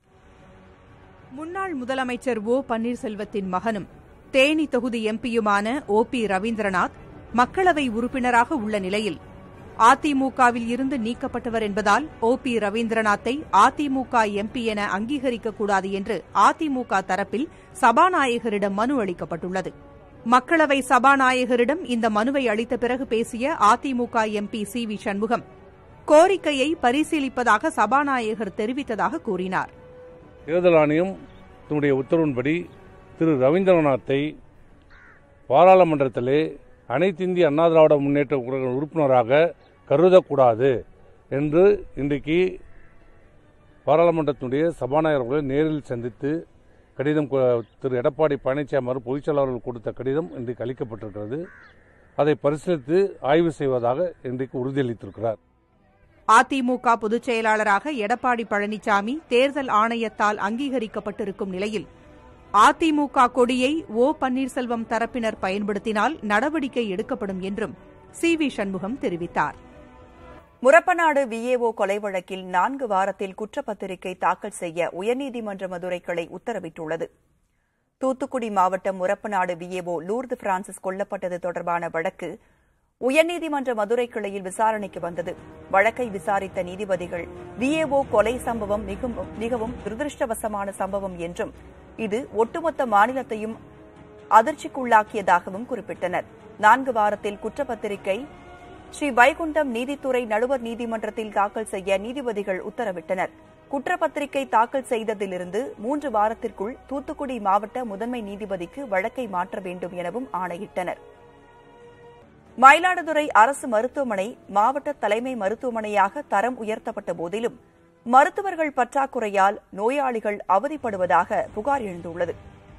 முன்னாள் முதலமைச்சர் ஓ பன்னீர்செல்வத்தின் மகனும் தேனி தொகுதி எம்பியுமான ஓ பி ரவீந்திரநாத் மக்களவை உறுப்பினராக உள்ள நிலையில் அதிமுகவில் இருந்து நீக்கப்பட்டவர் என்பதால் ஓ பி ரவீந்திரநாத்தை அதிமுக எம்பி என அங்கீகரிக்கக்கூடாது என்று அதிமுக தரப்பில் சபாநாயகரிடம் மனு அளிக்கப்பட்டுள்ளது மக்களவை சபாநாயகரிடம் இந்த மனுவை அளித்த பிறகு பேசிய அதிமுக எம்பி சி வி சண்முகம் கோரிக்கையை பரிசீலிப்பதாக சபாநாயகர் தெரிவித்ததாக கூறினார் தேர்தல் ஆணையம் தன்னுடைய உத்தரவின்படி திரு ரவீந்திரநாத்தை பாராளுமன்றத்திலே அனைத்து இந்திய அண்ணா திராவிட முன்னேற்ற கழக உறுப்பினராக கருதக்கூடாது என்று இன்றைக்கு பாராளுமன்றத்தினுடைய சபாநாயகர்களை நேரில் சந்தித்து கடிதம் கொ- திரு எடப்பாடி பழனிசாமி அவர்கள் பொதுச் செயலாளர்கள் கொடுத்த கடிதம் இன்றைக்கு அளிக்கப்பட்டிருக்கிறது அதை பரிசீலித்து ஆய்வு செய்வதாக இன்றைக்கு உறுதியளித்திருக்கிறார் அதிமுக பொதுச் செயலாளராக எடப்பாடி பழனிசாமி தேர்தல் ஆணையத்தால் அங்கீகரிக்கப்பட்டிருக்கும் நிலையில் அதிமுக கொடியை ஓ பன்னீர்செல்வம் தரப்பினர் பயன்படுத்தினால் நடவடிக்கை எடுக்கப்படும் என்றும் சி வி சண்முகம் தெரிவித்தார் முரப்பநாடு விஏஓ கொலை வழக்கில் நான்கு வாரத்தில் குற்றப்பத்திரிகை தாக்கல் செய்ய உயர்நீதிமன்ற மதுரை கிளை உத்தரவிட்டுள்ளது தூத்துக்குடி மாவட்டம் முரப்பநாடு விஏஓ லூர்து பிரான்சிஸ் கொல்லப்பட்டது தொடர்பான வழக்கு உயர்நீதிமன்ற மதுரை கிளையில் விசாரணைக்கு வந்தது வழக்கை விசாரித்த நீதிபதிகள் விஏஓ கொலை சம்பவம் மிகவும் மிகவும் துரதிருஷ்டவசமான சம்பவம் என்றும் இது ஒட்டுமொத்த மாநிலத்தையும் அதிர்ச்சிக்குள்ளாக்கியதாகவும் குறிப்பிட்டனர் நான்கு வாரத்தில் குற்றப்பத்திரிகை ஸ்ரீ வைகுண்டம் நீதித்துறை நடுவர் நீதிமன்றத்தில் தாக்கல் செய்ய நீதிபதிகள் உத்தரவிட்டனர் குற்றப்பத்திரிகை தாக்கல் செய்ததிலிருந்து மூன்று வாரத்திற்குள் தூத்துக்குடி மாவட்ட முதன்மை நீதிபதிக்கு வழக்கை மாற்ற வேண்டும் எனவும் ஆணையிட்டனர் மயிலாடுதுறை அரசு மருத்துவமனை மாவட்ட தலைமை மருத்துவமனையாக தரம் உயர்த்தப்பட்ட போதிலும் மருத்துவர்கள் பற்றாக்குறையால் நோயாளிகள் அவதிப்படுவதாக புகார் எழுந்துள்ளது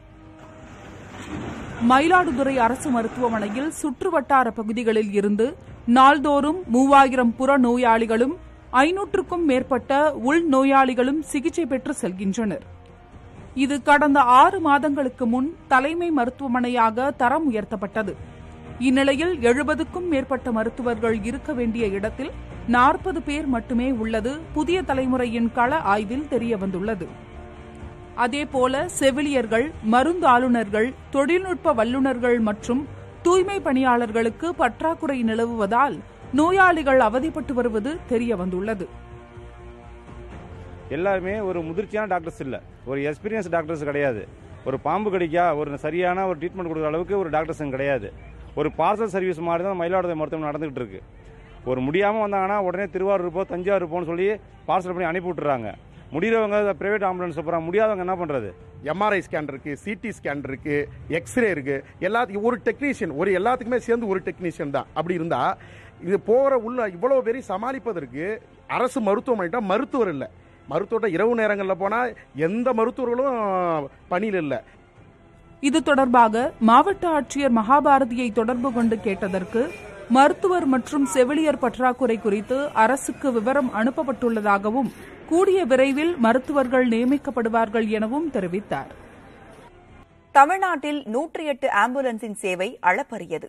மயிலாடுதுறை அரசு மருத்துவமனையில் சுற்றுவட்டார பகுதிகளில் இருந்து நாள்தோறும் மூவாயிரம் புற நோயாளிகளும் ஐநூற்றுக்கும் மேற்பட்ட உள் நோயாளிகளும் சிகிச்சை பெற்று செல்கின்றனர் இது கடந்த ஆறு மாதங்களுக்கு முன் தலைமை மருத்துவமனையாக தரம் உயர்த்தப்பட்டது இந்நிலையில் எழுபதுக்கும் மேற்பட்ட மருத்துவர்கள் இருக்க வேண்டிய இடத்தில் நாற்பது பேர் மட்டுமே உள்ளது புதிய தலைமுறையின் கள ஆய்வில் தெரியவந்துள்ளது அதேபோல செவிலியர்கள் மருந்து ஆளுநர்கள் தொழில்நுட்ப வல்லுநர்கள் மற்றும் தூய்மை பணியாளர்களுக்கு பற்றாக்குறை நிலவுவதால் நோயாளிகள் அவதிப்பட்டு வருவது தெரியவந்துள்ளது எல்லாருமே ஒரு முதிர்ச்சியான டாக்டர்ஸ் இல்லை ஒரு எக்ஸ்பீரியன்ஸ் டாக்டர்ஸ் கிடையாது ஒரு பாம்பு கடிக்கா ஒரு சரியான ஒரு ட்ரீட்மெண்ட் கொடுக்குற அளவுக்கு ஒரு டாக்டர்ஸும் கிடையாது ஒரு பார்சல் சர்வீஸ் மாதிரி தான் மயிலாடுதுறை மருத்துவமனை நடந்துகிட்டு இருக்கு ஒரு முடியாமல் வந்தாங்கன்னா உடனே திருவாரூர் போ தஞ்சாவூர் போன்னு சொல்லி பார்சல் பண்ணி அனுப்பி விட்டுறாங்க முடியறவங்க பிரைவேட் ஆம்புலன்ஸ் போகிறாங்க முடியாதவங்க என்ன பண்ணுறது எம்ஆர்ஐ ஸ்கேன் இருக்கு சிடி ஸ்கேன் இருக்கு எக்ஸ்ரே இருக்கு எல்லாத்துக்கும் ஒரு டெக்னீஷியன் ஒரு எல்லாத்துக்குமே சேர்ந்து ஒரு டெக்னீஷியன் தான் அப்படி இருந்தா இது போற உள்ள இவ்வளவு பேரை சமாளிப்பதற்கு அரசு மருத்துவமனைட்டா மருத்துவர் இல்லை மருத்துவர்கிட்ட இரவு நேரங்களில் போனா எந்த மருத்துவர்களும் பணியில் இல்லை இது தொடர்பாக மாவட்ட ஆட்சியர் மகாபாரதியை தொடர்பு கொண்டு கேட்டதற்கு மருத்துவர் மற்றும் செவிலியர் பற்றாக்குறை குறித்து அரசுக்கு விவரம் அனுப்பப்பட்டுள்ளதாகவும் கூடிய விரைவில் மருத்துவர்கள் நியமிக்கப்படுவார்கள் எனவும் தெரிவித்தார் தமிழ்நாட்டில் நூற்றி எட்டு ஆம்புலன்ஸின் சேவை அளப்பரியது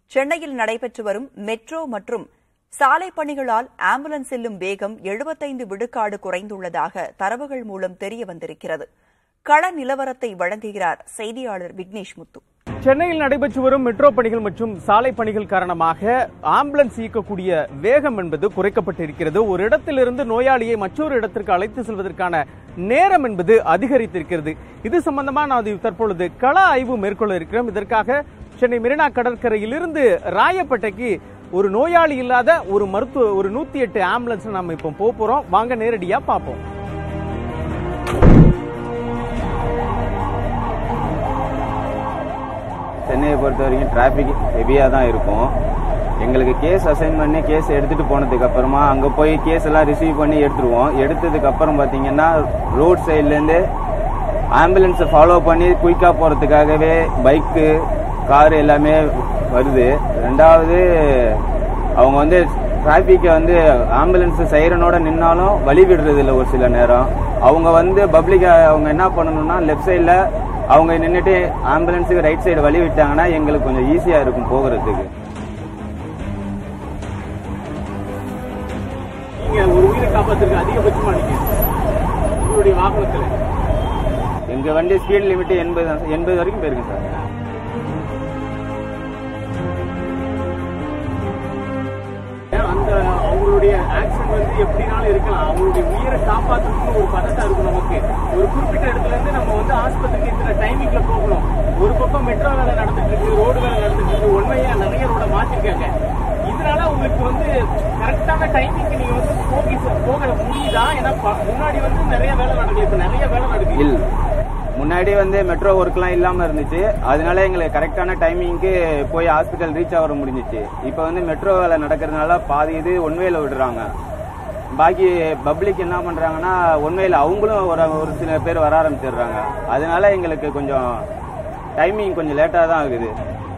சென்னையில் நடைபெற்று வரும் மெட்ரோ மற்றும் சாலை பணிகளால் ஆம்புலன்ஸ் செல்லும் வேகம் எழுபத்தைந்து விழுக்காடு குறைந்துள்ளதாக தரவுகள் மூலம் தெரிய வந்திருக்கிறது கள நிலவரத்தை வழங்குகிறார் செய்தியாளர் விக்னேஷ் முத்து சென்னையில் நடைபெற்று வரும் மெட்ரோ பணிகள் மற்றும் சாலை பணிகள் காரணமாக ஆம்புலன்ஸ் இயக்கக்கூடிய வேகம் என்பது குறைக்கப்பட்டிருக்கிறது ஒரு இடத்திலிருந்து நோயாளியை மற்றொரு இடத்திற்கு அழைத்து செல்வதற்கான நேரம் என்பது அதிகரித்திருக்கிறது இது சம்பந்தமா நான் தற்பொழுது கள ஆய்வு மேற்கொள்ள இருக்கிறோம் இதற்காக சென்னை மெரினா கடற்கரையிலிருந்து ராயப்பேட்டைக்கு ஒரு நோயாளி இல்லாத ஒரு மருத்துவ ஒரு நூத்தி எட்டு ஆம்புலன்ஸ் நம்ம இப்போ போக போறோம் வாங்க நேரடியா பார்ப்போம் சென்னையை பொறுத்த வரைக்கும் டிராஃபிக் ஹெவியாக தான் இருக்கும் எங்களுக்கு கேஸ் அசைன் பண்ணி கேஸ் எடுத்துட்டு போனதுக்கு அப்புறமா அங்கே போய் கேஸ் எல்லாம் ரிசீவ் பண்ணி எடுத்துருவோம் எடுத்ததுக்கு அப்புறம் பார்த்தீங்கன்னா ரோட் சைட்லேருந்து ஆம்புலன்ஸை ஃபாலோ பண்ணி குயிக்காக போகிறதுக்காகவே பைக்கு கார் எல்லாமே வருது ரெண்டாவது அவங்க வந்து டிராஃபிக்கை வந்து ஆம்புலன்ஸ் சைரனோட நின்னாலும் வழி விடுறது இல்லை ஒரு சில நேரம் அவங்க வந்து பப்ளிக் அவங்க என்ன பண்ணணும்னா லெஃப்ட் சைடில் அவங்க நின்றுட்டு ஆம்புலன்ஸுக்கு ரைட் சைடு வழி விட்டாங்கன்னா எங்களுக்கு கொஞ்சம் ஈஸியாக இருக்கும் போகிறதுக்கு நீங்க ஒரு உயிரை காப்பாத்துறதுக்கு அதிகபட்சமா நீங்க உங்களுடைய வாகனத்துல எங்க வண்டி ஸ்பீட் லிமிட் எண்பது எண்பது வரைக்கும் போயிருக்கு சார் அந்த அவங்களுடைய ஆக்சிடென்ட் வந்து எப்படினாலும் இருக்கலாம் அவங்களுடைய உயிரை காப்பாற்றுறதுக்கு ஒரு பதட்டம் இருக்கும் நமக்கு ஒரு குறிப்பிட்ட இடத்துல இருந்து நம்ம வந்து ஆஸ்பத்திரிக்கு இத்தனை டைமிங்ல போகணும் ஒரு பக்கம் மெட்ரோ வேலை நடந்துட்டு இருக்கு ரோடு வேலை நடந்துட்டு இருக்கு உண்மையா நிறைய ரோட மாத்திருக்காங்க இதனால உங்களுக்கு வந்து கரெக்டான டைமிங்க்கு நீங்க வந்து போகி போக முடியுதா ஏன்னா ப- முன்னாடி வந்து நிறைய வேலை நடக்குது இப்ப நிறைய வேலை நடக்குது இல்ல முன்னாடி வந்து மெட்ரோ ஒர்க்லாம் இல்லாம இருந்துச்சு அதனால எங்களுக்கு கரெக்டான டைமிங்க்கு போய் ஹாஸ்பிட்டல் ரீச் ஆக முடிஞ்சிச்சு இப்போ வந்து மெட்ரோ வேலை நடக்கிறதுனால பாதி இது ஒன்வேல விடுறாங்க பாக்கி பப்ளிக் என்ன பண்றாங்கன்னா ஒன்வேல அவங்களும் ஒரு ஒரு சில பேர் வர ஆரம்பிச்சிடுறாங்க அதனால எங்களுக்கு கொஞ்சம் டைமிங் கொஞ்சம் லேட்டாக தான் ஆகுது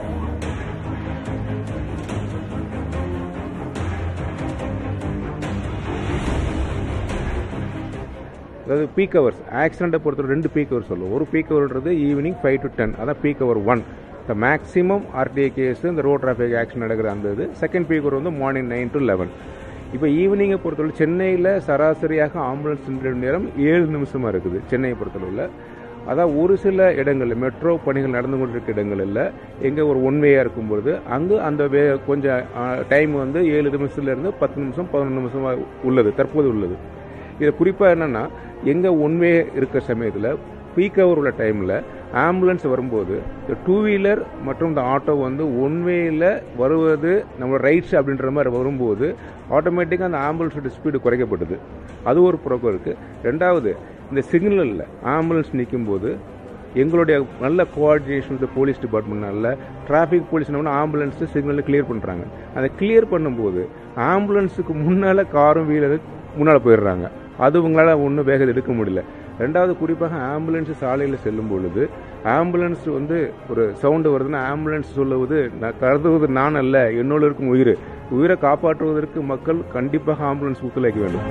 அதாவது பீக் ஹவர்ஸ் ஆக்சிடென்ட்டை பொறுத்தவரை ரெண்டு பீக் ஹவர் சொல்லுவோம் ஒரு பீக் ஹவர்ன்றது ஈவினிங் ஃபைவ் டு டென் அதான் peak hour one the maximum RTA case இந்த ரோட் டிராஃபிக் ஆக்சிடென்ட் நடக்கிற அந்த இது செகண்ட் பீக் ஹவர் வந்து மார்னிங் நைன் டு லெவன் இப்போ ஈவினிங்கை பொறுத்தவரை சென்னையில் சராசரியாக ஆம்புலன்ஸ் நின்ற நேரம் ஏழு நிமிஷமாக இருக்குது சென்னையை பொறுத்தளவில் அதான் ஒரு சில இடங்களில் மெட்ரோ பணிகள் நடந்து கொண்டிருக்க இடங்களில் எங்கே ஒரு ஒன் வேயாக இருக்கும்பொழுது அங்கு அந்த வே கொஞ்சம் டைம் வந்து ஏழு நிமிஷத்துலேருந்து பத்து நிமிஷம் பதினொன்று நிமிஷமாக உள்ளது தற்போது உள்ளது இது குறிப்பாக என்னென்னா எங்கே ஒன்வே இருக்கிற சமயத்தில் பீக் ஹவர் உள்ள டைமில் ஆம்புலன்ஸ் வரும்போது இந்த டூ வீலர் மற்றும் இந்த ஆட்டோ வந்து ஒன்வேயில் வருவது நம்ம ரைட்ஸ் அப்படின்ற மாதிரி வரும்போது ஆட்டோமேட்டிக்காக அந்த ஆம்புலன்ஸோட ஸ்பீடு குறைக்கப்படுது அது ஒரு புறக்கம் இருக்குது ரெண்டாவது இந்த சிக்னலில் ஆம்புலன்ஸ் நிற்கும்போது எங்களுடைய நல்ல கோஆர்டினேஷன் வித் போலீஸ் டிபார்ட்மெண்ட்னால டிராஃபிக் போலீஸ் என்ன ஆம்புலன்ஸ் சிக்னலில் கிளியர் பண்ணுறாங்க அதை கிளியர் பண்ணும்போது ஆம்புலன்ஸுக்கு முன்னால் காரும் வீலரும் முன்னால் போயிடுறாங்க அது உங்களால் ஒன்றும் வேகத்தை எடுக்க முடியல ரெண்டாவது குறிப்பாக ஆம்புலன்ஸ் சாலையில் செல்லும் பொழுது ஆம்புலன்ஸ் வந்து ஒரு சவுண்டு வருதுன்னா ஆம்புலன்ஸ் சொல்லுவது நான் கருதுவது நான் அல்ல என்னோட இருக்கும் உயிர் உயிரை காப்பாற்றுவதற்கு மக்கள் கண்டிப்பாக ஆம்புலன்ஸ் ஒத்துழைக்க வேண்டும்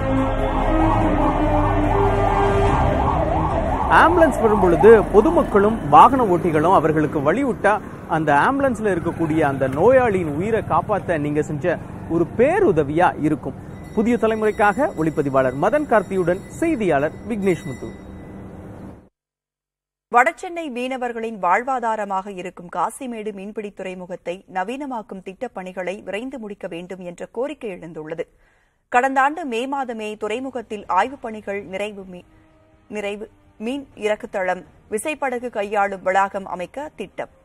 ஆம்புலன்ஸ் வரும் பொழுது பொதுமக்களும் வாகன ஓட்டிகளும் அவர்களுக்கு வழிவிட்டா அந்த ஆம்புலன்ஸ்ல இருக்கக்கூடிய அந்த நோயாளியின் உயிரை காப்பாத்த நீங்க செஞ்ச ஒரு பேருதவியா இருக்கும் புதிய தலைமுறைக்காக ஒளிப்பதிவாளர் மதன் கார்த்தியுடன் செய்தியாளர் விக்னேஷ் முத்து வடசென்னை மீனவர்களின் வாழ்வாதாரமாக இருக்கும் காசிமேடு மீன்பிடி துறைமுகத்தை நவீனமாக்கும் திட்டப் பணிகளை விரைந்து முடிக்க வேண்டும் என்ற கோரிக்கை எழுந்துள்ளது கடந்த ஆண்டு மே மாதமே துறைமுகத்தில் ஆய்வுப் பணிகள் நிறைவு மீ- நிறைவு மீன் இறக்குத்தளம் விசைப்படகு கையாளும் வளாகம் அமைக்க திட்டம்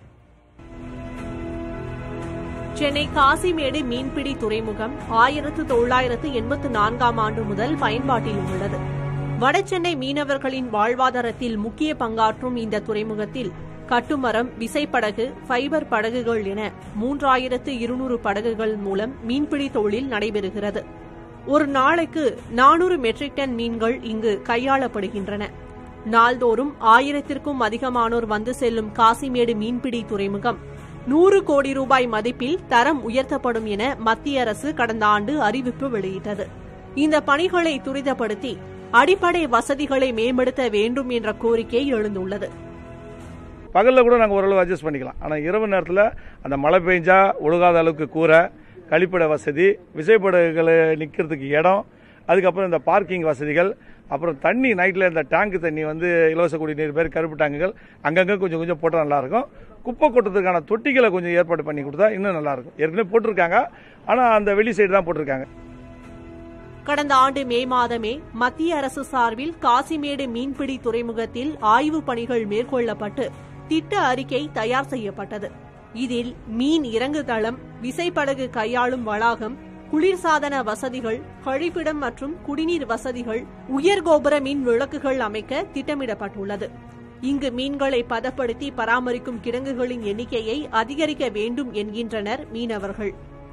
சென்னை காசிமேடு மீன்பிடி துறைமுகம் ஆயிரத்து தொள்ளாயிரத்து எண்பத்து நான்காம் ஆண்டு முதல் பயன்பாட்டில் உள்ளது வடசென்னை மீனவர்களின் வாழ்வாதாரத்தில் முக்கிய பங்காற்றும் இந்த துறைமுகத்தில் கட்டுமரம் விசைப்படகு ஃபைபர் படகுகள் என மூன்றாயிரத்து இருநூறு படகுகள் மூலம் மீன்பிடி தொழில் நடைபெறுகிறது ஒரு நாளைக்கு நானூறு மெட்ரிக் டன் மீன்கள் இங்கு கையாளப்படுகின்றன நாள்தோறும் ஆயிரத்திற்கும் அதிகமானோர் வந்து செல்லும் காசிமேடு மீன்பிடி துறைமுகம் நூறு கோடி ரூபாய் மதிப்பில் தரம் உயர்த்தப்படும் என மத்திய அரசு கடந்த ஆண்டு அறிவிப்பு வெளியிட்டது இந்த பணிகளை துரிதப்படுத்தி அடிப்படை வசதிகளை மேம்படுத்த வேண்டும் என்ற கோரிக்கை எழுந்துள்ளது பகலில் கூட நாங்கள் ஓரளவு அட்ஜஸ்ட் பண்ணிக்கலாம் ஆனால் இரவு நேரத்தில் அந்த மழை பெஞ்சா ஒழுகாத அளவுக்கு கூரை கழிப்பிட வசதி விசைப்படகுகளை நிற்கிறதுக்கு இடம் அதுக்கப்புறம் இந்த பார்க்கிங் வசதிகள் அப்புறம் தண்ணி நைட்டில் இந்த டேங்க் தண்ணி வந்து இலவச குடிநீர் பேர் கருப்பு டேங்குகள் அங்கங்கே கொஞ்சம் கொஞ்சம் போட்டால் நல்லாயிருக்கும் குப்பை கொட்டுறதுக்கான தொட்டிகளை கொஞ்சம் ஏற்பாடு பண்ணி கொடுத்தா இன்னும் நல்லாயிருக்கும் ஏற்கனவே போட்டிருக்காங்க ஆனால் அந்த வெளி சைடு தான் போட்டிருக்காங்க கடந்த ஆண்டு மே மாதமே மத்திய அரசு சார்பில் காசிமேடு மீன்பிடி துறைமுகத்தில் ஆய்வுப் பணிகள் மேற்கொள்ளப்பட்டு திட்ட அறிக்கை தயார் செய்யப்பட்டது இதில் மீன் இறங்கு தளம் விசைப்படகு கையாளும் வளாகம் குளிர்சாதன வசதிகள் கழிப்பிடம் மற்றும் குடிநீர் வசதிகள் உயர்கோபுர மின் விளக்குகள் அமைக்க திட்டமிடப்பட்டுள்ளது இங்கு மீன்களை பதப்படுத்தி பராமரிக்கும் கிடங்குகளின் எண்ணிக்கையை அதிகரிக்க வேண்டும் என்கின்றனர் மீனவர்கள்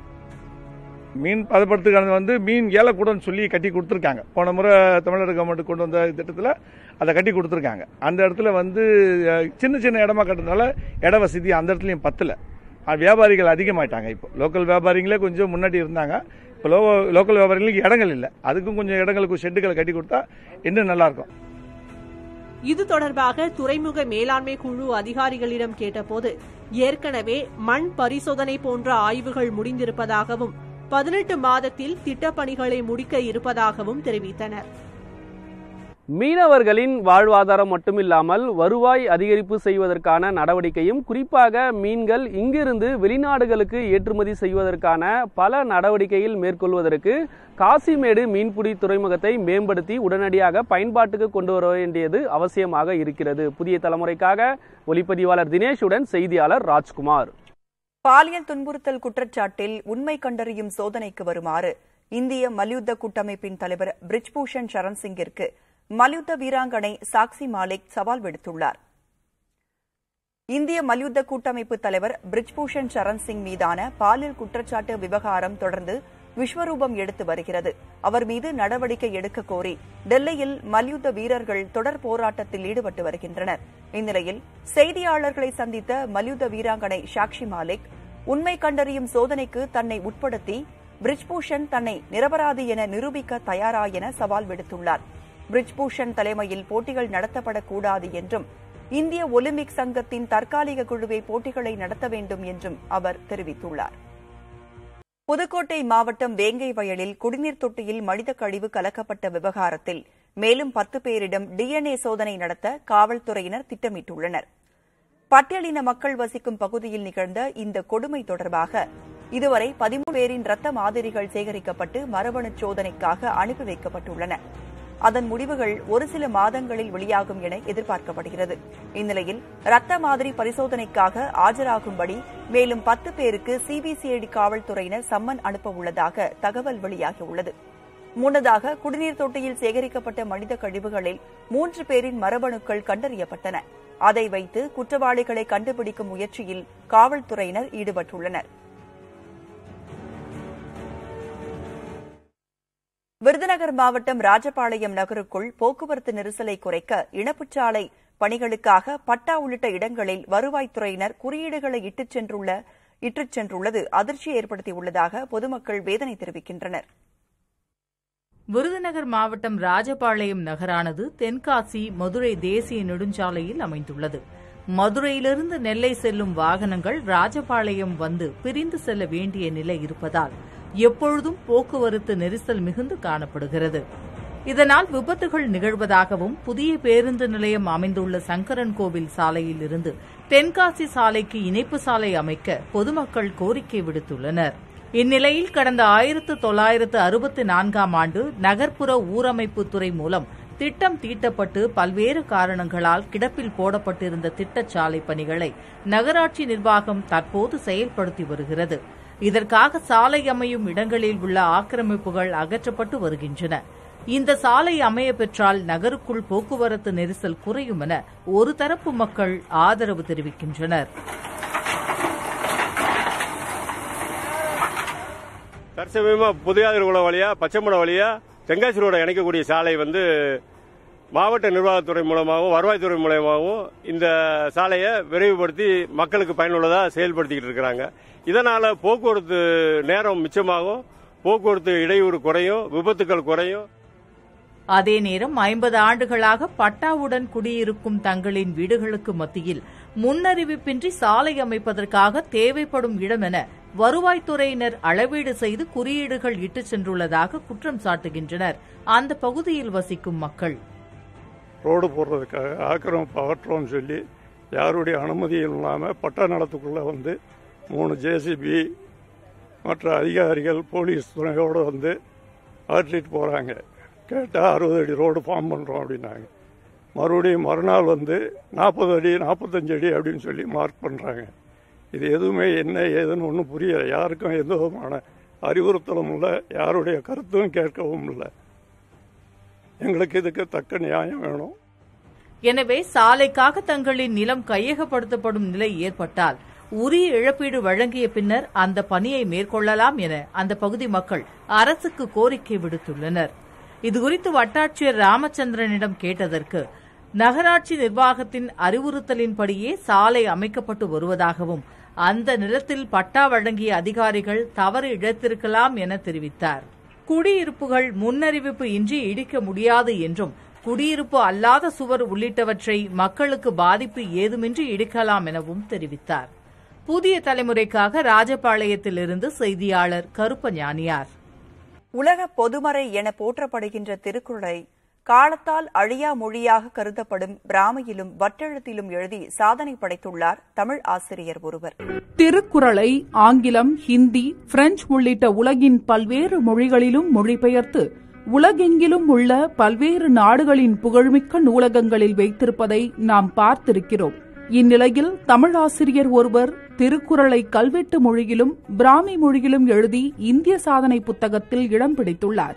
மீன் பதப்படுத்துக்கிறது வந்து மீன் ஏலக்கூடன்னு சொல்லி கட்டி கொடுத்துருக்காங்க போன முறை தமிழ்நாடு கவர்மெண்ட் கொண்டு வந்த திட்டத்தில் அதை கட்டி கொடுத்துருக்காங்க அந்த இடத்துல வந்து அஹ், சின்ன சின்ன இடமா கட்டுறதுனால இட வசதி அந்த இடத்துலையும் பத்தல அஹ், வியாபாரிகள் அதிகமாயிட்டாங்க இப்போ லோக்கல் வியாபாரிகளே கொஞ்சம் முன்னாடி இருந்தாங்க இப்போ லோ லோக்கல் வியாபாரிகளுக்கு இடங்கள் இல்லை அதுக்கும் கொஞ்சம் இடங்களுக்கு ஷெட்டுகளை கட்டி கொடுத்தா இன்னும் நல்லாயிருக்கும் இது தொடர்பாக துறைமுக மேலாண்மை குழு அதிகாரிகளிடம் கேட்டபோது ஏற்கனவே மண் பரிசோதனை போன்ற ஆய்வுகள் முடிந்திருப்பதாகவும் பதினெட்டு மாதத்தில் திட்டப்பணிகளை முடிக்க இருப்பதாகவும் தெரிவித்தனர் மீனவர்களின் வாழ்வாதாரம் மட்டுமில்லாமல் வருவாய் அதிகரிப்பு செய்வதற்கான நடவடிக்கையும் குறிப்பாக மீன்கள் இங்கிருந்து வெளிநாடுகளுக்கு ஏற்றுமதி செய்வதற்கான பல நடவடிக்கையில் மேற்கொள்வதற்கு காசிமேடு மீன்பிடி துறைமுகத்தை மேம்படுத்தி உடனடியாக பயன்பாட்டுக்கு கொண்டு வர வேண்டியது அவசியமாக இருக்கிறது புதிய தலைமுறைக்காக ஒளிப்பதிவாளர் தினேஷுடன் செய்தியாளர் ராஜ்குமார் பாலியல் துன்புறுத்தல் குற்றச்சாட்டில் உண்மை கண்டறியும் சோதனைக்கு வருமாறு இந்திய மல்யுத்த கூட்டமைப்பின் தலைவர் பிரிஜ்பூஷன் சரண் சிங்கிற்கு மல்யுத்த வீராங்கனை சாக்சி மாலிக் சவால் விடுத்துள்ளார் இந்திய மல்யுத்த கூட்டமைப்பு தலைவர் பிரிஜ்பூஷன் சரண் சிங் மீதான பாலியல் குற்றச்சாட்டு விவகாரம் தொடர்ந்து விஸ்வரூபம் எடுத்து வருகிறது அவர் மீது நடவடிக்கை எடுக்க கோரி டெல்லியில் மல்யுத்த வீரர்கள் தொடர் போராட்டத்தில் ஈடுபட்டு வருகின்றனர் இந்நிலையில் செய்தியாளர்களை சந்தித்த மல்யுத்த வீராங்கனை சாக்ஷி மாலிக் உண்மை கண்டறியும் சோதனைக்கு தன்னை உட்படுத்தி பிரிஜ்பூஷன் தன்னை நிரபராதி என நிரூபிக்க தயாரா என சவால் விடுத்துள்ளார் பிரிஜ்பூஷன் தலைமையில் போட்டிகள் நடத்தப்படக்கூடாது என்றும் இந்திய ஒலிம்பிக் சங்கத்தின் தற்காலிக குழுவை போட்டிகளை நடத்த வேண்டும் என்றும் அவர் தெரிவித்துள்ளார் புதுக்கோட்டை மாவட்டம் வேங்கை வயலில் குடிநீர் தொட்டியில் மனித கழிவு கலக்கப்பட்ட விவகாரத்தில் மேலும் பத்து பேரிடம் டிஎன்ஏ சோதனை நடத்த காவல்துறையினர் திட்டமிட்டுள்ளனர் பட்டியலின மக்கள் வசிக்கும் பகுதியில் நிகழ்ந்த இந்த கொடுமை தொடர்பாக இதுவரை பதிமூணு பேரின் ரத்த மாதிரிகள் சேகரிக்கப்பட்டு மரபணு சோதனைக்காக அனுப்பி வைக்கப்பட்டுள்ளன அதன் முடிவுகள் ஒரு சில மாதங்களில் வெளியாகும் என எதிர்பார்க்கப்படுகிறது இந்நிலையில் ரத்த மாதிரி பரிசோதனைக்காக ஆஜராகும்படி மேலும் பத்து பேருக்கு சிபிசிஐடி காவல்துறையினர் சம்மன் அனுப்ப உள்ளதாக தகவல் வெளியாகியுள்ளது முன்னதாக குடிநீர் தொட்டியில் சேகரிக்கப்பட்ட மனித கழிவுகளில் மூன்று பேரின் மரபணுக்கள் கண்டறியப்பட்டன அதை வைத்து குற்றவாளிகளை கண்டுபிடிக்கும் முயற்சியில் காவல்துறையினர் ஈடுபட்டுள்ளனர் விருதுநகர் மாவட்டம் ராஜபாளையம் நகருக்குள் போக்குவரத்து நெரிசலை குறைக்க இணப்புச்சாலை பணிகளுக்காக பட்டா உள்ளிட்ட இடங்களில் வருவாய்த்துறையினர் குறியீடுகளை இட்டுச் சென்றுள்ள இட்டுச் சென்றுள்ளது அதிர்ச்சியை ஏற்படுத்தியுள்ளதாக பொதுமக்கள் வேதனை தெரிவிக்கின்றனர் விருதுநகர் மாவட்டம் ராஜபாளையம் நகரானது தென்காசி மதுரை தேசிய நெடுஞ்சாலையில் அமைந்துள்ளது மதுரையிலிருந்து நெல்லை செல்லும் வாகனங்கள் ராஜபாளையம் வந்து பிரிந்து செல்ல வேண்டிய நிலை இருப்பதால் எப்பொழுதும் போக்குவரத்து நெரிசல் மிகுந்து காணப்படுகிறது இதனால் விபத்துகள் நிகழ்வதாகவும் புதிய பேருந்து நிலையம் அமைந்துள்ள சங்கரன் கோவில் சாலையில் இருந்து தென்காசி சாலைக்கு இணைப்பு சாலை அமைக்க பொதுமக்கள் கோரிக்கை விடுத்துள்ளனர் இந்நிலையில் கடந்த ஆயிரத்து தொள்ளாயிரத்து அறுபத்தி நான்காம் ஆண்டு நகர்ப்புற ஊரமைப்பு துறை மூலம் திட்டம் தீட்டப்பட்டு பல்வேறு காரணங்களால் கிடப்பில் போடப்பட்டிருந்த திட்டச்சாலை பணிகளை நகராட்சி நிர்வாகம் தற்போது செயல்படுத்தி வருகிறது இதற்காக சாலை அமையும் இடங்களில் உள்ள ஆக்கிரமிப்புகள் அகற்றப்பட்டு வருகின்றன இந்த சாலை அமைய பெற்றால் நகருக்குள் போக்குவரத்து நெரிசல் குறையும் என ஒரு தரப்பு மக்கள் ஆதரவு தெரிவிக்கின்றனர் தற்சமயமாக புதியாதிரகுளம் வழியாக பச்சைமடம் வழியாக தென்காசி ரோட இணைக்கக்கூடிய சாலை வந்து மாவட்ட நிர்வாகத்துறை மூலமாகவும் வருவாய்த்துறை மூலமாகவும் இந்த சாலையை விரைவுபடுத்தி மக்களுக்கு பயனுள்ளதாக செயல்படுத்திக்கிட்டு இருக்கிறாங்க இதனால் போக்குவரத்து நேரம் மிச்சமாகும் போக்குவரத்து இடையூறு குறையும் விபத்துக்கள் குறையும் அதே நேரம் ஐம்பது ஆண்டுகளாக பட்டாவுடன் குடியிருக்கும் தங்களின் வீடுகளுக்கு மத்தியில் முன்னறிவிப்பின்றி சாலை அமைப்பதற்காக தேவைப்படும் இடம் என வருவாய்த்துறையினர் அளவீடு செய்து குறியீடுகள் இட்டுச் சென்றுள்ளதாக குற்றம் சாட்டுகின்றனர் அந்த பகுதியில் வசிக்கும் மக்கள் ரோடு போடுறதுக்காக ஆக்கிரமிப்பு அகற்றோம்னு சொல்லி யாருடைய அனுமதியும் இல்லாமல் பட்டா நிலத்துக்குள்ளே வந்து மூணு ஜேசிபி மற்ற அதிகாரிகள் போலீஸ் துணையோடு வந்து அகற்றிட்டு போகிறாங்க கேட்டால் அறுபது அடி ரோடு ஃபார்ம் பண்ணுறோம் அப்படின்னாங்க மறுபடியும் மறுநாள் வந்து நாற்பது அடி நாற்பத்தஞ்சு அடி அப்படின்னு சொல்லி மார்க் பண்ணுறாங்க இது எதுவுமே என்ன ஏதுன்னு ஒன்றும் புரியலை யாருக்கும் எந்த விதமான அறிவுறுத்தலும் இல்லை யாருடைய கருத்தும் கேட்கவும் இல்லை எங்களுக்கு இதுக்கு தக்க நியாயம் வேணும் எனவே சாலைக்காக தங்களின் நிலம் கையகப்படுத்தப்படும் நிலை ஏற்பட்டால் உரிய இழப்பீடு வழங்கிய பின்னர் அந்த பணியை மேற்கொள்ளலாம் என அந்த பகுதி மக்கள் அரசுக்கு கோரிக்கை விடுத்துள்ளனர் இதுகுறித்து வட்டாட்சியர் ராமச்சந்திரனிடம் கேட்டதற்கு நகராட்சி நிர்வாகத்தின் அறிவுறுத்தலின்படியே சாலை அமைக்கப்பட்டு வருவதாகவும் அந்த நிலத்தில் பட்டா வழங்கிய அதிகாரிகள் தவறு இழைத்திருக்கலாம் என தெரிவித்தார் குடியிருப்புகள் முன்னறிவிப்பு இன்றி இடிக்க முடியாது என்றும் குடியிருப்பு அல்லாத சுவர் உள்ளிட்டவற்றை மக்களுக்கு பாதிப்பு ஏதுமின்றி இடிக்கலாம் எனவும் தெரிவித்தார் புதிய தலைமுறைக்காக ராஜபாளையத்திலிருந்து செய்தியாளர் கருப்ப ஞானியார் உலக பொதுமறை என போற்றப்படுகின்ற திருக்குறளை காலத்தால் அழியா மொழியாக கருதப்படும் பிராமியிலும் வட்டெழுத்திலும் எழுதி சாதனை படைத்துள்ளார் தமிழ் ஆசிரியர் ஒருவர் திருக்குறளை ஆங்கிலம் ஹிந்தி பிரெஞ்சு உள்ளிட்ட உலகின் பல்வேறு மொழிகளிலும் மொழிபெயர்த்து உலகெங்கிலும் உள்ள பல்வேறு நாடுகளின் புகழ்மிக்க நூலகங்களில் வைத்திருப்பதை நாம் பார்த்திருக்கிறோம் இந்நிலையில் தமிழ் ஆசிரியர் ஒருவர் திருக்குறளை கல்வெட்டு மொழியிலும் பிராமி மொழியிலும் எழுதி இந்திய சாதனை புத்தகத்தில் இடம் பிடித்துள்ளார்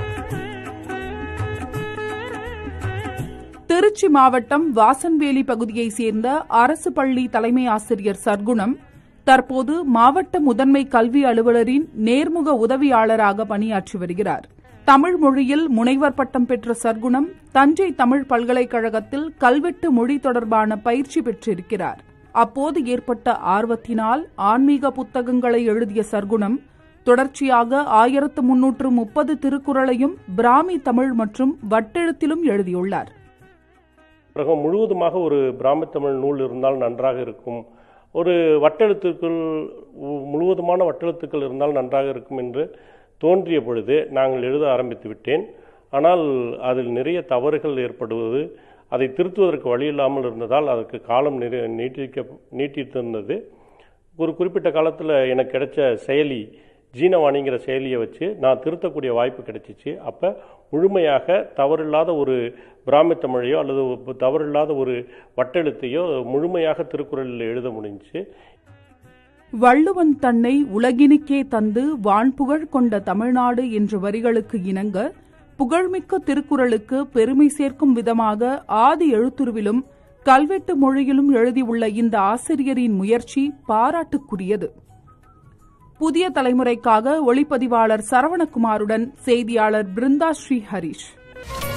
திருச்சி மாவட்டம் வாசன்வேலி பகுதியைச் சேர்ந்த அரசு பள்ளி தலைமை ஆசிரியர் சர்க்குணம் தற்போது மாவட்ட முதன்மை கல்வி அலுவலரின் நேர்முக உதவியாளராக பணியாற்றி வருகிறார் தமிழ் மொழியில் முனைவர் பட்டம் பெற்ற சர்க்குணம் தஞ்சை தமிழ் பல்கலைக்கழகத்தில் கல்வெட்டு மொழி தொடர்பான பயிற்சி பெற்றிருக்கிறார் அப்போது ஏற்பட்ட ஆர்வத்தினால் ஆன்மீக புத்தகங்களை எழுதிய சர்க்குணம் தொடர்ச்சியாக ஆயிரத்து முன்னூற்று முப்பது திருக்குறளையும் பிராமி தமிழ் மற்றும் வட்டெழுத்திலும் எழுதியுள்ளார் உலகம் முழுவதுமாக ஒரு பிராமி தமிழ் நூல் இருந்தால் நன்றாக இருக்கும் ஒரு வட்டெழுத்துக்கள் முழுவதுமான வட்டெழுத்துக்கள் இருந்தால் நன்றாக இருக்கும் என்று தோன்றிய பொழுது நாங்கள் எழுத ஆரம்பித்து விட்டேன் ஆனால் அதில் நிறைய தவறுகள் ஏற்படுவது அதை திருத்துவதற்கு வழி இல்லாமல் இருந்ததால் அதற்கு காலம் நிறை நீட்டிக்க நீட்டித்திருந்தது ஒரு குறிப்பிட்ட காலத்தில் எனக்கு கிடைச்ச செயலி ஜீனவாணிங்கிற செயலியை வச்சு நான் திருத்தக்கூடிய வாய்ப்பு கிடைச்சிச்சு அப்போ முழுமையாக தவறில்லாத ஒரு பிராமி தமிழையோ அல்லது தவறில்லாத ஒரு வட்டெழுத்தையோ முழுமையாக திருக்குறளில் எழுத முடிஞ்சுச்சு வள்ளுவன் தன்னை உலகினுக்கே தந்து வான்புகழ் கொண்ட தமிழ்நாடு என்ற வரிகளுக்கு இணங்க புகழ்மிக்க திருக்குறளுக்கு பெருமை சேர்க்கும் விதமாக ஆதி எழுத்துருவிலும் கல்வெட்டு மொழியிலும் எழுதியுள்ள இந்த ஆசிரியரின் முயற்சி பாராட்டுக்குரியது புதிய தலைமுறைக்காக ஒளிப்பதிவாளர் சரவணகுமாருடன் செய்தியாளர் பிருந்தா ஸ்ரீ ஹரிஷ்